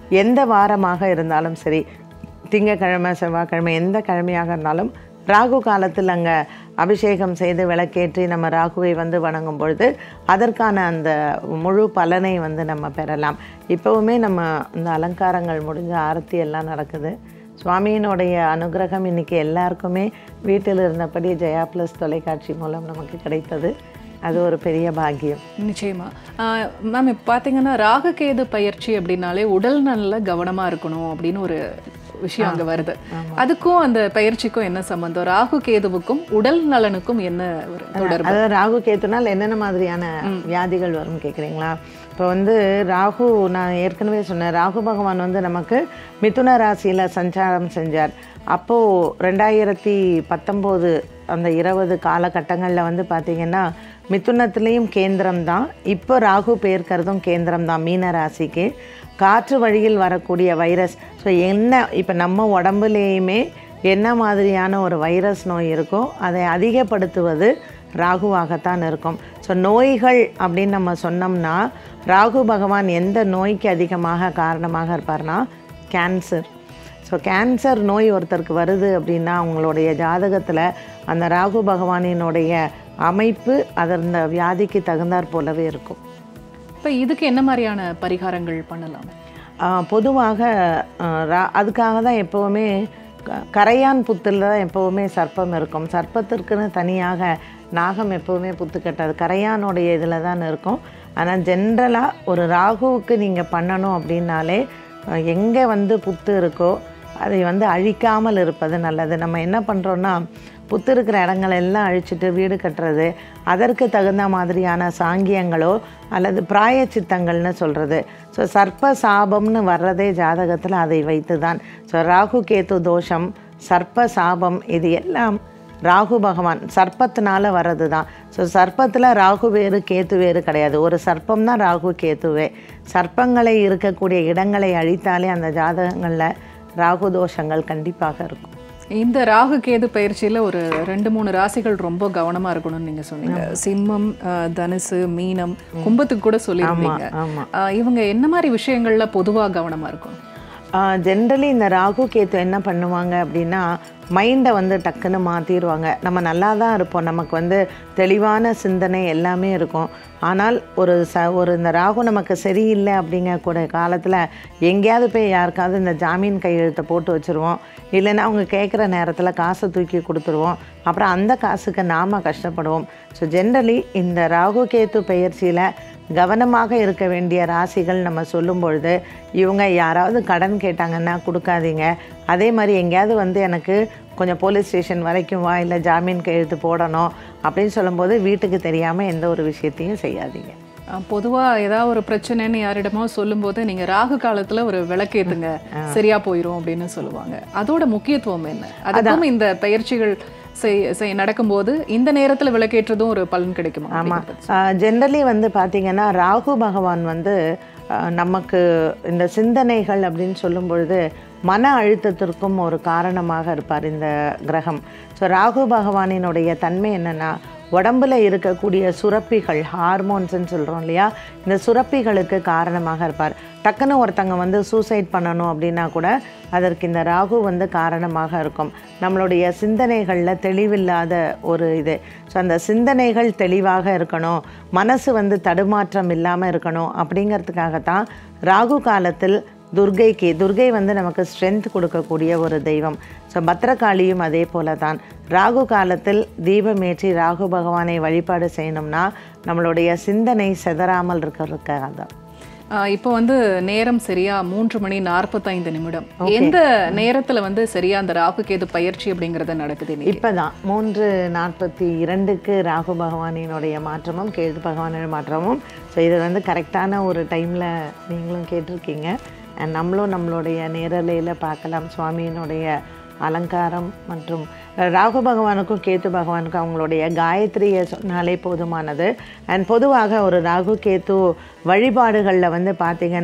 எந்த வாரமாக இருந்தாலும் சரி திங்கக்கிழமை செவ்வாய்க்கிழமை எந்த கிழமையாக இருந்தாலும் ராகு காலத்தில் அங்கே அபிஷேகம் செய்து விளக்கேற்றி நம்ம ராகுவை வந்து வணங்கும் பொழுது அதற்கான அந்த முழு பலனை வந்து நம்ம பெறலாம் இப்போவுமே நம்ம இந்த அலங்காரங்கள் முடிஞ்ச ஆரத்தி எல்லாம் நடக்குது சுவாமியினுடைய அனுகிரகம் இன்னைக்கு எல்லாருக்குமே வீட்டில் இருந்தபடி ஜெயா ப்ளஸ் தொலைக்காட்சி மூலம் நமக்கு கிடைத்தது அது ஒரு பெரிய பாக்கியம் நிச்சயமா மேம் இப்போ பார்த்தீங்கன்னா ராககேது பயிற்சி அப்படின்னாலே உடல் நல்ல கவனமா இருக்கணும் அப்படின்னு ஒரு விஷயம் அங்க வருது அதுக்கும் அந்த பயிற்சிக்கும் என்ன சம்பந்தம் ராகு கேதுவுக்கும் உடல் நலனுக்கும் என்ன ஒரு தொடர்பு அதாவது ராகு கேத்துனால் என்னென்ன மாதிரியான வியாதிகள் வரும்னு கேட்குறீங்களா இப்போ வந்து ராகு நான் ஏற்கனவே சொன்னேன் ராகு பகவான் வந்து நமக்கு மிதுன ராசியில் சஞ்சாரம் செஞ்சார் அப்போது ரெண்டாயிரத்தி பத்தொம்போது அந்த இருபது காலகட்டங்களில் வந்து பார்த்திங்கன்னா மிதுனத்துலேயும் கேந்திரம் தான் இப்போ ராகு பெயர்க்கிறதும் கேந்திரம் தான் மீன ராசிக்கு காற்று வழியில் வரக்கூடிய வைரஸ் ஸோ என்ன இப்போ நம்ம உடம்புலேயுமே என்ன மாதிரியான ஒரு வைரஸ் நோய் இருக்கோ அதை அதிகப்படுத்துவது ராகுவாகத்தான் இருக்கும் ஸோ நோய்கள் அப்படின்னு நம்ம சொன்னோம்னா ராகு பகவான் எந்த நோய்க்கு அதிகமாக காரணமாக இருப்பார்னா கேன்சர் ஸோ கேன்சர் நோய் ஒருத்தருக்கு வருது அப்படின்னா அவங்களுடைய ஜாதகத்தில் அந்த ராகு பகவானினுடைய அமைப்பு அதன் வியாதிக்கு தகுந்தாற் போலவே இருக்கும் இப்போ இதுக்கு என்ன மாதிரியான பரிகாரங்கள் பண்ணலாம் ஆஹ் பொதுவாக ஆஹ் ரா- அதுக்காக தான் எப்போவுமே க- கரையான் புத்தில் தான் எப்போவுமே சர்ப்பம் இருக்கும் சர்ப்பத்திற்குன்னு தனியாக நாகம் எப்போவுமே புத்து கட்டாது கரையானுடைய இதில் தான் இருக்கும் ஆனால் ஜென்ரலாக ஒரு ராகுவுக்கு நீங்கள் பண்ணணும் அப்படின்னாலே எங்கே வந்து புத்து இருக்கோ அதை வந்து அழிக்காமல் இருப்பது நல்லது நம்ம என்ன பண்ணுறோன்னா புத்து இருக்கிற இடங்களை எல்லாம் அழிச்சிட்டு வீடு கட்டுறது அதற்கு தகுந்த மாதிரியான சாங்கியங்களோ அல்லது பிராயச்சித்தங்கள்னு சொல்கிறது ஸோ சர்ப்ப சாபம்னு வர்றதே ஜாதகத்தில் அதை வைத்து தான் ஸோ ராகு கேது தோஷம் சர்ப்ப சாபம் இது எல்லாம் ராகு பகவான் சர்ப்பத்தினால வர்றது தான் ஸோ சர்ப்பத்தில் ராகு வேறு கேத்து வேறு கிடையாது ஒரு சர்ப்பம் தான் ராகு கேத்துவே சர்ப்பங்களை இருக்கக்கூடிய இடங்களை அழித்தாலே அந்த ஜாதகங்களில் ராகு தோஷங்கள் கண்டிப்பாக இருக்கும் இந்த ராகு கேது பயிற்சியில ஒரு ரெண்டு மூணு ராசிகள் ரொம்ப கவனமா இருக்கணும்னு நீங்க சொன்னீங்க சிம்மம் அஹ், தனுசு மீனம் கும்பத்துக்கு கூட சொல்லியிருந்தீங்க ஆமாம் அஹ், இவங்க என்ன மாதிரி விஷயங்கள்ல பொதுவா கவனமா இருக்கணும் ஜென்ரலி இந்த ராகு கேத்து என்ன பண்ணுவாங்க அப்படின்னா மைண்டை வந்து டக்குன்னு மாற்றிடுவாங்க நம்ம நல்லா தான் இருப்போம் நமக்கு வந்து தெளிவான சிந்தனை எல்லாமே இருக்கும் ஆனால் ஒரு ச ஒரு இந்த ராகு நமக்கு சரியில்லை அப்படிங்கக்கூடிய காலத்தில் எங்கேயாவது போய் யாருக்காவது இந்த ஜாமீன் கையெழுத்தை போட்டு வச்சுருவோம் இல்லைன்னா அவங்க கேட்குற நேரத்தில் காசை தூக்கி கொடுத்துருவோம் அப்புறம் அந்த காசுக்கு நாம் கஷ்டப்படுவோம் ஸோ ஜென்ரலி இந்த ராகு கேத்து பயிற்சியில் கவனமாக இருக்க வேண்டிய ராசிகள் நம்ம சொல்லும் பொழுது இவங்க யாராவது கடன் கேட்டாங்கன்னா கொடுக்காதீங்க அதே மாதிரி எங்கேயாவது வந்து எனக்கு கொஞ்சம் போலீஸ் ஸ்டேஷன் வரைக்கும் வா இல்லை ஜாமீன் கையெழுத்து போடணும் அப்படின்னு சொல்லும்போது வீட்டுக்கு தெரியாமல் எந்த ஒரு விஷயத்தையும் செய்யாதீங்க அஹ், பொதுவா ஏதாவது ஒரு பிரச்சனைன்னு யாரிடமோ சொல்லும்போது நீங்க ராகு காலத்துல ஒரு விளக்கேத்துங்க சரியா போயிரும் அப்படின்னு சொல்லுவாங்க அதோட முக்கியத்துவம் என்ன அதுக்கும் இந்த பயிற்சிகள் செய் செய்- நடக்கும்போது இந்த நேரத்துல விளக்கேற்றதும் ஒரு பலன் கிடைக்குமா அப்படிங்கிறத ஜென்ரலி வந்து பார்த்திங்கன்னா ராகு பகவான் வந்து ஆஹ், நமக்கு இந்த சிந்தனைகள் அப்படின்னு சொல்லும் பொழுது மன அழுத்தத்திற்கும் ஒரு காரணமாக இருப்பார் இந்த கிரகம் ஸோ ராகு பகவானினுடைய தன்மை என்னென்னா உடம்புல இருக்கக்கூடிய சுரப்பிகள் ஹார்மோன்ஸ்ன்னு சொல்கிறோம் இல்லையா இந்த சுரப்பிகளுக்கு காரணமாக இருப்பார் டக்குன்னு ஒருத்தங்க வந்து சூசைட் பண்ணணும் அப்படின்னா கூட அதற்கு இந்த ராகு வந்து காரணமாக இருக்கும் நம்மளுடைய சிந்தனைகளில் தெளிவில்லாத ஒரு இது ஸோ அந்த சிந்தனைகள் தெளிவாக இருக்கணும் மனசு வந்து தடுமாற்றம் இல்லாமல் இருக்கணும் அப்படிங்கிறதுக்காகத்தான் ராகு காலத்தில் துர்கைக்கு துர்கை வந்து நமக்கு ஸ்ட்ரென்த் கொடுக்கக்கூடிய ஒரு தெய்வம் ஸோ பத்ரகாளியும் அதே போல தான் ராகு காலத்தில் தீபமேற்றி ராகு பகவானை வழிபாடு செய்யணும்னா நம்மளுடைய சிந்தனை செதறாமல் இருக்கிறதுக்காக தான் ஆஹ் இப்போ வந்து நேரம் சரியா மூன்று மணி நாற்பத்தைந்து நிமிடம் எந்த நேரத்துல வந்து சரியா அந்த ராகு கேது பயிற்சி அப்படிங்கறது நடக்குது இன்னைக்கு? இப்பதான் மூன்று நாற்பத்தி இரண்டுக்கு ராகு பகவானினுடைய மாற்றமும் கேது பகவானின் மாற்றமும் ஸோ இது வந்து கரெக்டான ஒரு டைமில் நீங்களும் கேட்டிருக்கீங்க And நம்மளும் நம்மளுடைய நேரலையில் பார்க்கலாம் சுவாமியினுடைய அலங்காரம் மற்றும் ராகு பகவானுக்கும் கேத்து பகவானுக்கும் அவங்களுடைய காயத்ரியை சொன்னாலே போதுமானது அண்ட் பொதுவாக ஒரு ராகு கேத்து வழிபாடுகளில் வந்து பார்த்திங்கன்னா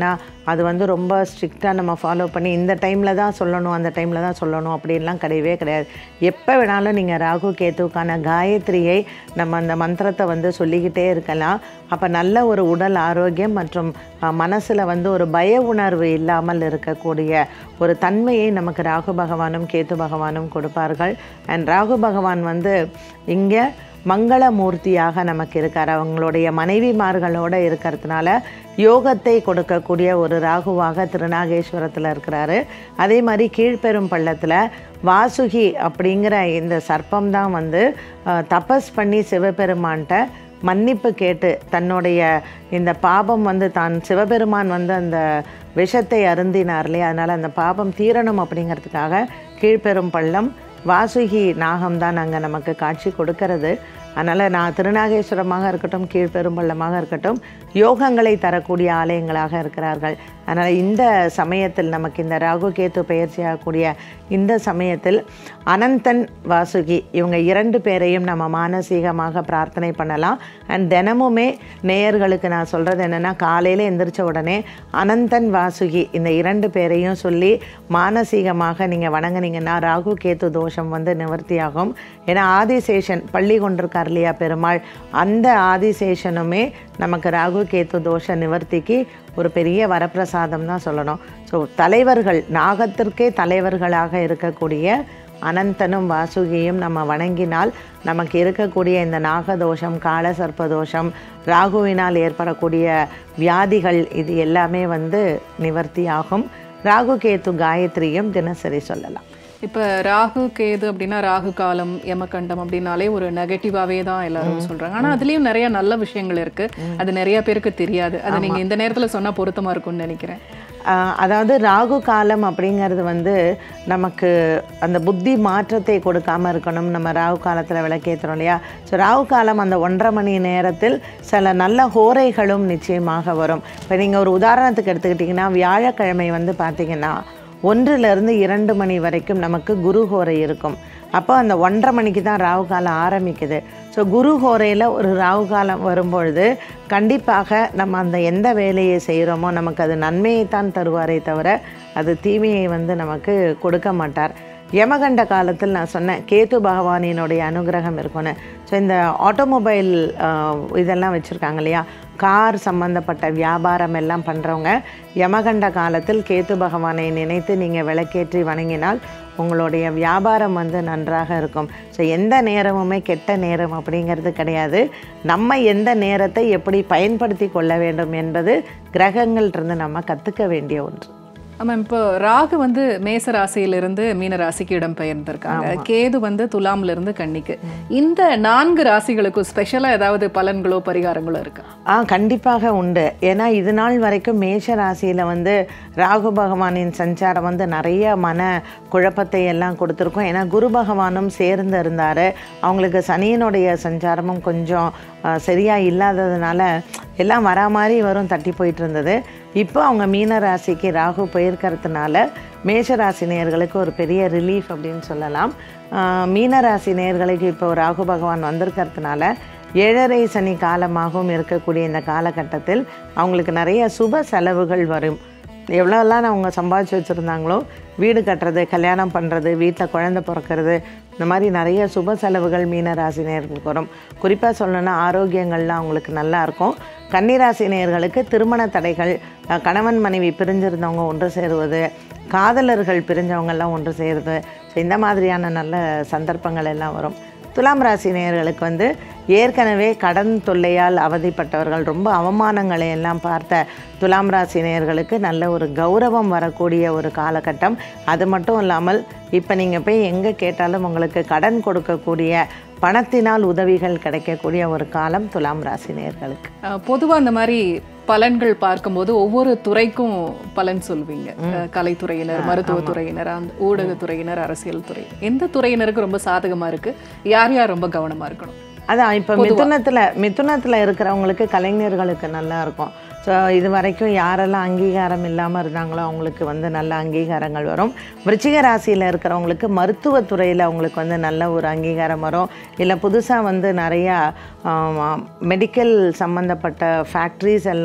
அது வந்து ரொம்ப ஸ்ட்ரிக்டாக நம்ம ஃபாலோ பண்ணி இந்த டைமில் தான் சொல்லணும் அந்த டைமில் தான் சொல்லணும் அப்படின்லாம் கிடையவே கிடையாது எப்போ வேணாலும் நீங்கள் ராகு கேத்துவுக்கான காயத்ரியை நம்ம அந்த மந்திரத்தை வந்து சொல்லிக்கிட்டே இருக்கலாம் அப்போ நல்ல ஒரு உடல் ஆரோக்கியம் மற்றும் மனசில் வந்து ஒரு பய உணர்வு இல்லாமல் இருக்கக்கூடிய ஒரு தன்மையை நமக்கு ராகு பகவானும் கேத்து பகவானும் கொடுப்பார்கள் அண்ட் ராகு பகவான் வந்து இங்கே மங்களமூர்த்தியாக நமக்கு இருக்கார் அவங்களுடைய மனைவிமார்களோடு இருக்கிறதுனால யோகத்தை கொடுக்கக்கூடிய ஒரு ராகுவாக திருநாகேஸ்வரத்தில் இருக்கிறாரு அதே மாதிரி கீழ்பெரும் பள்ளத்தில் வாசுகி அப்படிங்கிற இந்த சர்ப்பம் தான் வந்து அஹ், தபஸ் பண்ணி சிவபெருமான்கிட்ட மன்னிப்பு கேட்டு தன்னுடைய இந்த பாபம் வந்து தான் சிவபெருமான் வந்து அந்த விஷத்தை அருந்தினார் இல்லையா அதனால் அந்த பாபம் தீரணும் அப்படிங்கிறதுக்காக கீழ்பெரும் பள்ளம் வாசுகி நாகம் தான் அங்கே நமக்கு காட்சி கொடுக்கிறது அதனால் நான் திருநாகேஸ்வரமாக இருக்கட்டும் கீழ்பெரும்பள்ளமாக இருக்கட்டும் யோகங்களை தரக்கூடிய ஆலயங்களாக இருக்கிறார்கள் அதனால் இந்த சமயத்தில் நமக்கு இந்த ராகு கேத்து பயிற்சியாகக்கூடிய இந்த சமயத்தில் அனந்தன் வாசுகி இவங்க இரண்டு பேரையும் நம்ம மானசீகமாக பிரார்த்தனை பண்ணலாம் அண்ட் தினமுமே நேயர்களுக்கு நான் சொல்கிறது என்னென்னா காலையில் எந்திரிச்ச உடனே அனந்தன் வாசுகி இந்த இரண்டு பேரையும் சொல்லி மானசீகமாக நீங்கள் வணங்குனீங்கன்னா ராகு கேத்து தோஷம் வந்து நிவர்த்தியாகும் ஏன்னா ஆதிசேஷன் பள்ளி கொண்டிருக்கார் இல்லையா பெருமாள் அந்த ஆதிசேஷனுமே நமக்கு ராகு கேத்து தோஷ நிவர்த்திக்கு ஒரு பெரிய வரப்பிரசாதம் தான் சொல்லணும் ஸோ தலைவர்கள் நாகத்திற்கே தலைவர்களாக இருக்கக்கூடிய அனந்தனும் வாசுகியும் நம்ம வணங்கினால் நமக்கு இருக்கக்கூடிய இந்த நாகதோஷம் காலசர்ப்ப தோஷம் ராகுவினால் ஏற்படக்கூடிய வியாதிகள் இது எல்லாமே வந்து நிவர்த்தி ஆகும் ராகு கேத்து காயத்ரியும் தினசரி சொல்லலாம் இப்போ ராகு கேது அப்படின்னா ராகு காலம் யமகண்டம் அப்படின்னாலே ஒரு நெகட்டிவாவே தான் எல்லாரும் சொல்றாங்க ஆனா அதுலயும் நிறைய நல்ல விஷயங்கள் இருக்கு அது நிறைய பேருக்கு தெரியாது அது நீங்க இந்த நேரத்துல சொன்னா பொருத்தமா இருக்கும்னு நினைக்கிறேன் ஆஹ் அதாவது ராகு காலம் அப்படிங்கிறது வந்து நமக்கு அந்த புத்தி மாற்றத்தை கொடுக்காம இருக்கணும் நம்ம ராகு காலத்தில் விளக்கேற்றுறோம் இல்லையா ஸோ ராகு காலம் அந்த ஒன்றரை மணி நேரத்தில் சில நல்ல ஹோரைகளும் நிச்சயமாக வரும் இப்போ நீங்கள் ஒரு உதாரணத்துக்கு எடுத்துக்கிட்டிங்கன்னா வியாழக்கிழமை வந்து பார்த்தீங்கன்னா ஒன்றிலிருந்து இரண்டு மணி வரைக்கும் நமக்கு குரு ஹோரை இருக்கும் அப்போ அந்த ஒன்றரை மணிக்கு தான் ராகு காலம் ஆரம்பிக்குது ஸோ குரு ஹோரையில் ஒரு ராகு காலம் வரும்பொழுது கண்டிப்பாக நம்ம அந்த எந்த வேலையை செய்கிறோமோ நமக்கு அது நன்மையை தான் தருவாரே தவிர அது தீமையை வந்து நமக்கு கொடுக்க மாட்டார் யமகண்ட காலத்தில் நான் சொன்னேன் கேது பகவானினுடைய அனுகிரகம் இருக்கும்னு ஸோ இந்த ஆட்டோமொபைல் இதெல்லாம் வச்சுருக்காங்க இல்லையா கார் சம்பந்தப்பட்ட வியாபாரம் எல்லாம் பண்ணுறவங்க யமகண்ட காலத்தில் கேத்து பகவானை நினைத்து நீங்கள் விளக்கேற்றி வணங்கினால் உங்களுடைய வியாபாரம் வந்து நன்றாக இருக்கும் ஸோ எந்த நேரமுமே கெட்ட நேரம் அப்படிங்கிறது கிடையாது நம்ம எந்த நேரத்தை எப்படி பயன்படுத்தி கொள்ள வேண்டும் என்பது கிரகங்கள்ட்டிருந்து நம்ம கற்றுக்க வேண்டிய ஒன்று ஆமாம் இப்போ ராகு வந்து மேச ராசியிலிருந்து மீன ராசிக்கு இடம் பெயர்ந்திருக்காங்க கேது வந்து துலாம்ல இருந்து கன்னிக்கு இந்த நான்கு ராசிகளுக்கும் ஸ்பெஷலா ஏதாவது பலன்களோ பரிகாரங்களோ இருக்கா ஆ கண்டிப்பாக உண்டு ஏன்னா இது நாள் வரைக்கும் மேஷ ராசியில் வந்து ராகு பகவானின் சஞ்சாரம் வந்து நிறைய மன குழப்பத்தை எல்லாம் கொடுத்துருக்கும் ஏன்னா குரு பகவானும் சேர்ந்து இருந்தார் அவங்களுக்கு சனியினுடைய சஞ்சாரமும் கொஞ்சம் ஆ, சரியா இல்லாததுனால எல்லாம் வரா மாதிரி வரும் தட்டி போயிட்டு இருந்தது இப்போ அவங்க மீன ராசிக்கு ராகு போயிருக்கிறதுனால மேஷ ராசி நேயர்களுக்கு ஒரு பெரிய ரிலீஃப் அப்படின்னு சொல்லலாம் ஆ, மீன ராசி நேயர்களுக்கு இப்போ ராகு பகவான் வந்திருக்கிறதுனால ஏழரை சனி காலமாகவும் இருக்கக்கூடிய இந்த காலகட்டத்தில் அவங்களுக்கு நிறைய சுப செலவுகள் வரும் எவ்வளோலாம் அவங்க சம்பாதிச்சு வச்சுருந்தாங்களோ வீடு கட்டுறது கல்யாணம் பண்ணுறது வீட்டில் குழந்தை பிறக்கிறது இந்த மாதிரி நிறைய சுப செலவுகள் மீன ராசினியர்களுக்கு வரும் குறிப்பாக சொல்லணும்னா ஆரோக்கியங்கள்லாம் அவங்களுக்கு நல்லா இருக்கும் கன்னிராசி நேயர்களுக்கு திருமண தடைகள் அஹ், கணவன் மனைவி பிரிஞ்சிருந்தவங்க ஒன்று சேருவது காதலர்கள் பிரிஞ்சவங்கெல்லாம் ஒன்று சேருது ஸோ இந்த மாதிரியான நல்ல சந்தர்ப்பங்கள் எல்லாம் வரும் துலாம் ராசி நேயர்களுக்கு வந்து ஏற்கனவே கடன் தொல்லையால் அவதிப்பட்டவர்கள் ரொம்ப அவமானங்களை எல்லாம் பார்த்த துலாம் ராசி நேயர்களுக்கு நல்ல ஒரு கௌரவம் வரக்கூடிய ஒரு காலகட்டம் அது மட்டும் இல்லாமல் இப்போ நீங்கள் போய் எங்கே கேட்டாலும் உங்களுக்கு கடன் கொடுக்கக்கூடிய பணத்தினால் உதவிகள் கிடைக்கக்கூடிய ஒரு காலம் துலாம் ராசி நேயர்களுக்கு அஹ், பொதுவா இந்த மாதிரி பலன்கள் பார்க்கும்போது ஒவ்வொரு துறைக்கும் பலன் சொல்வீங்க அஹ், கலைத்துறையினர் மருத்துவத்துறையினர் அந்த ஊடகத்துறையினர் அரசியல் துறை எந்த துறையினருக்கு ரொம்ப சாதகமா இருக்கு யார் யார் ரொம்ப கவனமா இருக்கணும் அதான் இப்போ மிதுனத்தில் மிதுனத்தில் இருக்கிறவங்களுக்கு கலைஞர்களுக்கு நல்லா இருக்கும் ஸோ இது வரைக்கும் யாரெல்லாம் அங்கீகாரம் இல்லாமல் இருந்தாங்களோ அவங்களுக்கு வந்து நல்ல அங்கீகாரங்கள் வரும் விருச்சிக ராசியில் இருக்கிறவங்களுக்கு மருத்துவத்துறையில் அவங்களுக்கு வந்து நல்ல ஒரு அங்கீகாரம் வரும் இல்லை புதுசாக வந்து நிறையா மெடிக்கல் சம்மந்தப்பட்ட ஃபேக்ட்ரிஸ் எல்லாம்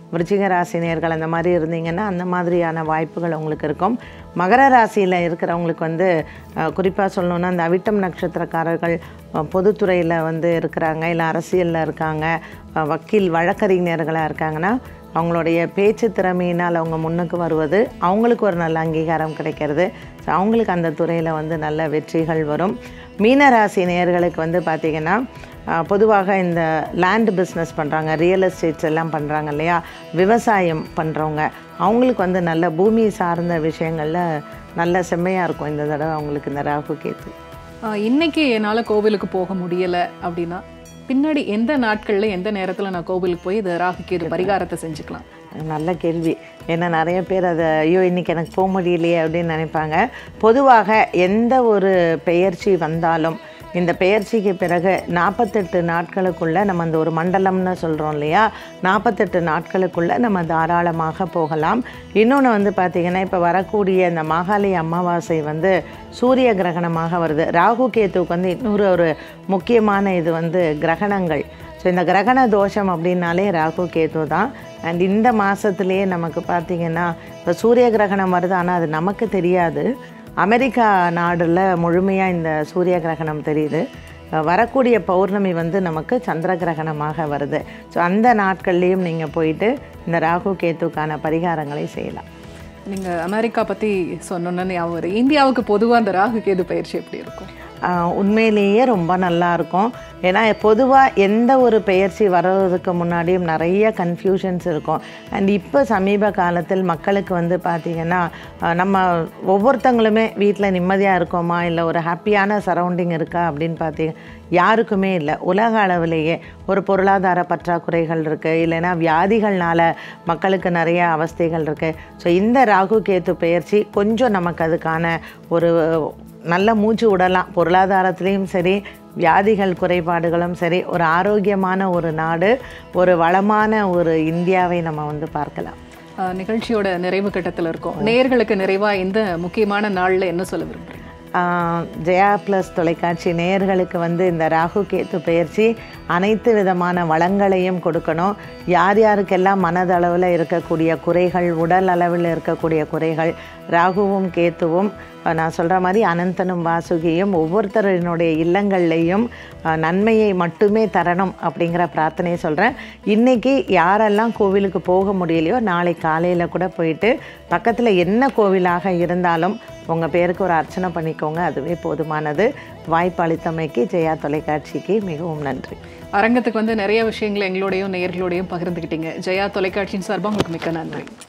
விருச்சிக ராசி நேர்கள் அந்த மாதிரி இருந்தீங்கன்னா அந்த மாதிரியான வாய்ப்புகள் உங்களுக்கு இருக்கும் மகர ராசியில் இருக்கிறவங்களுக்கு வந்து குறிப்பாக சொல்லணுன்னா அந்த அவிட்டம் நட்சத்திரக்காரர்கள் அஹ், பொதுத்துறையில் வந்து இருக்கிறாங்க இல்லை அரசியலில் இருக்காங்க அஹ், வக்கீல் வழக்கறிஞர்களாக இருக்காங்கன்னா அவங்களுடைய பேச்சு திறமையினால் அவங்க முன்னுக்கு வருவது அவங்களுக்கு ஒரு நல்ல அங்கீகாரம் கிடைக்கிறது ஸோ அவங்களுக்கு அந்த துறையில் வந்து நல்ல வெற்றிகள் வரும் மீனராசி நேயர்களுக்கு வந்து பார்த்திங்கன்னா ஆஹ், பொதுவாக இந்த லேண்ட் பிஸ்னஸ் பண்ணுறாங்க ரியல் எஸ்டேட்ஸ் எல்லாம் பண்ணுறாங்க இல்லையா விவசாயம் பண்ணுறவங்க அவங்களுக்கு வந்து நல்ல பூமி சார்ந்த விஷயங்களில் நல்ல செம்மையாக இருக்கும் இந்த தடவை அவங்களுக்கு இந்த ராகு கேத்து ஆஹ் இன்னைக்கு என்னால் கோவிலுக்கு போக முடியலை அப்படின்னா பின்னாடி எந்த நாட்களில் எந்த நேரத்தில் நான் கோவிலுக்கு போய் இந்த ராகுக்கு இது பரிகாரத்தை செஞ்சுக்கலாம் நல்ல கேள்வி ஏன்னா நிறைய பேர் அதை ஐயோ இன்னைக்கு எனக்கு போக முடியலையே அப்படின்னு நினைப்பாங்க பொதுவாக எந்த ஒரு பெயர்ச்சி வந்தாலும் இந்த பெயர்ச்சிக்கு பிறகு நாற்பத்தெட்டு நாட்களுக்குள்ளே நம்ம அந்த ஒரு மண்டலம்னு சொல்கிறோம் இல்லையா நாற்பத்தெட்டு நாட்களுக்குள்ளே நம்ம தாராளமாக போகலாம் இன்னொன்று வந்து பார்த்திங்கன்னா இப்போ வரக்கூடிய இந்த மாகாளி அமாவாசை வந்து சூரிய கிரகணமாக வருது ராகு கேத்துவுக்கு வந்து இன்னொரு ஒரு முக்கியமான இது வந்து கிரகணங்கள் ஸோ இந்த கிரகண தோஷம் அப்படின்னாலே ராகு கேது தான் அண்ட் இந்த மாதத்துலேயே நமக்கு பார்த்திங்கன்னா இப்போ சூரிய கிரகணம் வருது ஆனால் அது நமக்கு தெரியாது அமெரிக்கா நாடுல முழுமையாக இந்த சூரிய கிரகணம் தெரியுது அஹ் வரக்கூடிய பௌர்ணமி வந்து நமக்கு சந்திர கிரகணமாக வருது ஸோ அந்த நாட்கள்லேயும் நீங்கள் போயிட்டு இந்த ராகு கேத்துக்கான பரிகாரங்களை செய்யலாம் நீங்கள் அமெரிக்கா பற்றி சொன்னோன்னு ஞாபகம் வருது. இந்தியாவுக்கு பொதுவாக அந்த ராகு கேது பயிற்சி எப்படி இருக்கும் ஆஹ் உண்மையிலேயே ரொம்ப நல்லா இருக்கும் ஏன்னா பொதுவாக எந்த ஒரு பெயர்ச்சி வர்றதுக்கு முன்னாடியும் நிறைய கன்ஃபியூஷன்ஸ் இருக்கும் அண்ட் இப்போ சமீப காலத்தில் மக்களுக்கு வந்து பார்த்திங்கன்னா ஆஹ் நம்ம ஒவ்வொருத்தங்களுமே வீட்டில் நிம்மதியாக இருக்கோமா இல்லை ஒரு ஹாப்பியான சரௌண்டிங் இருக்கா அப்படின்னு பார்த்தீங்க யாருக்குமே இல்லை உலக அளவிலேயே ஒரு பொருளாதார பற்றாக்குறைகள் இருக்குது இல்லைன்னா வியாதிகள்னால மக்களுக்கு நிறைய அவஸ்தைகள் இருக்குது ஸோ இந்த ராகு கேத்து பெயர்ச்சி கொஞ்சம் நமக்கு அதுக்கான ஒரு நல்ல மூச்சு விடலாம் பொருளாதாரத்துலேயும் சரி வியாதிகள் குறைபாடுகளும் சரி ஒரு ஆரோக்கியமான ஒரு நாடு ஒரு வளமான ஒரு இந்தியாவை நம்ம வந்து பார்க்கலாம் ஆஹ் நிகழ்ச்சியோட நிறைவு கட்டத்தில் இருக்கோம் நேயர்களுக்கு நிறைவாக இந்த முக்கியமான நாளில் என்ன சொல்ல விரும்புகிறீங்க ஆஹ் ஜெயா ப்ளஸ் தொலைக்காட்சி நேயர்களுக்கு வந்து இந்த ராகு கேத்து பயிற்சி அனைத்து விதமான வளங்களையும் கொடுக்கணும் யார் யாருக்கெல்லாம் மனதளவில் இருக்கக்கூடிய குறைகள் உடல் அளவில் இருக்கக்கூடிய குறைகள் ராகுவும் கேத்துவும் ஆஹ் நான் சொல்கிற மாதிரி அனந்தனும் வாசுகியும் ஒவ்வொருத்தரினுடைய இல்லங்கள்லேயும் ஆஹ் நன்மையை மட்டுமே தரணும் அப்படிங்கிற பிரார்த்தனையை சொல்கிறேன் இன்றைக்கி யாரெல்லாம் கோவிலுக்கு போக முடியலையோ நாளை காலையில் கூட போயிட்டு பக்கத்தில் என்ன கோவிலாக இருந்தாலும் உங்கள் பேருக்கு ஒரு அர்ச்சனை பண்ணிக்கோங்க அதுவே போதுமானது வாய்ப்பு அளித்தமைக்கு ஜெயா தொலைக்காட்சிக்கு மிகவும் நன்றி அரங்கத்துக்கு வந்து நிறைய விஷயங்களை எங்களோடையும் நேயர்களோடையும் பகிர்ந்துக்கிட்டீங்க ஜெயா தொலைக்காட்சியின் சார்பாக உங்களுக்கு மிக்க நன்றி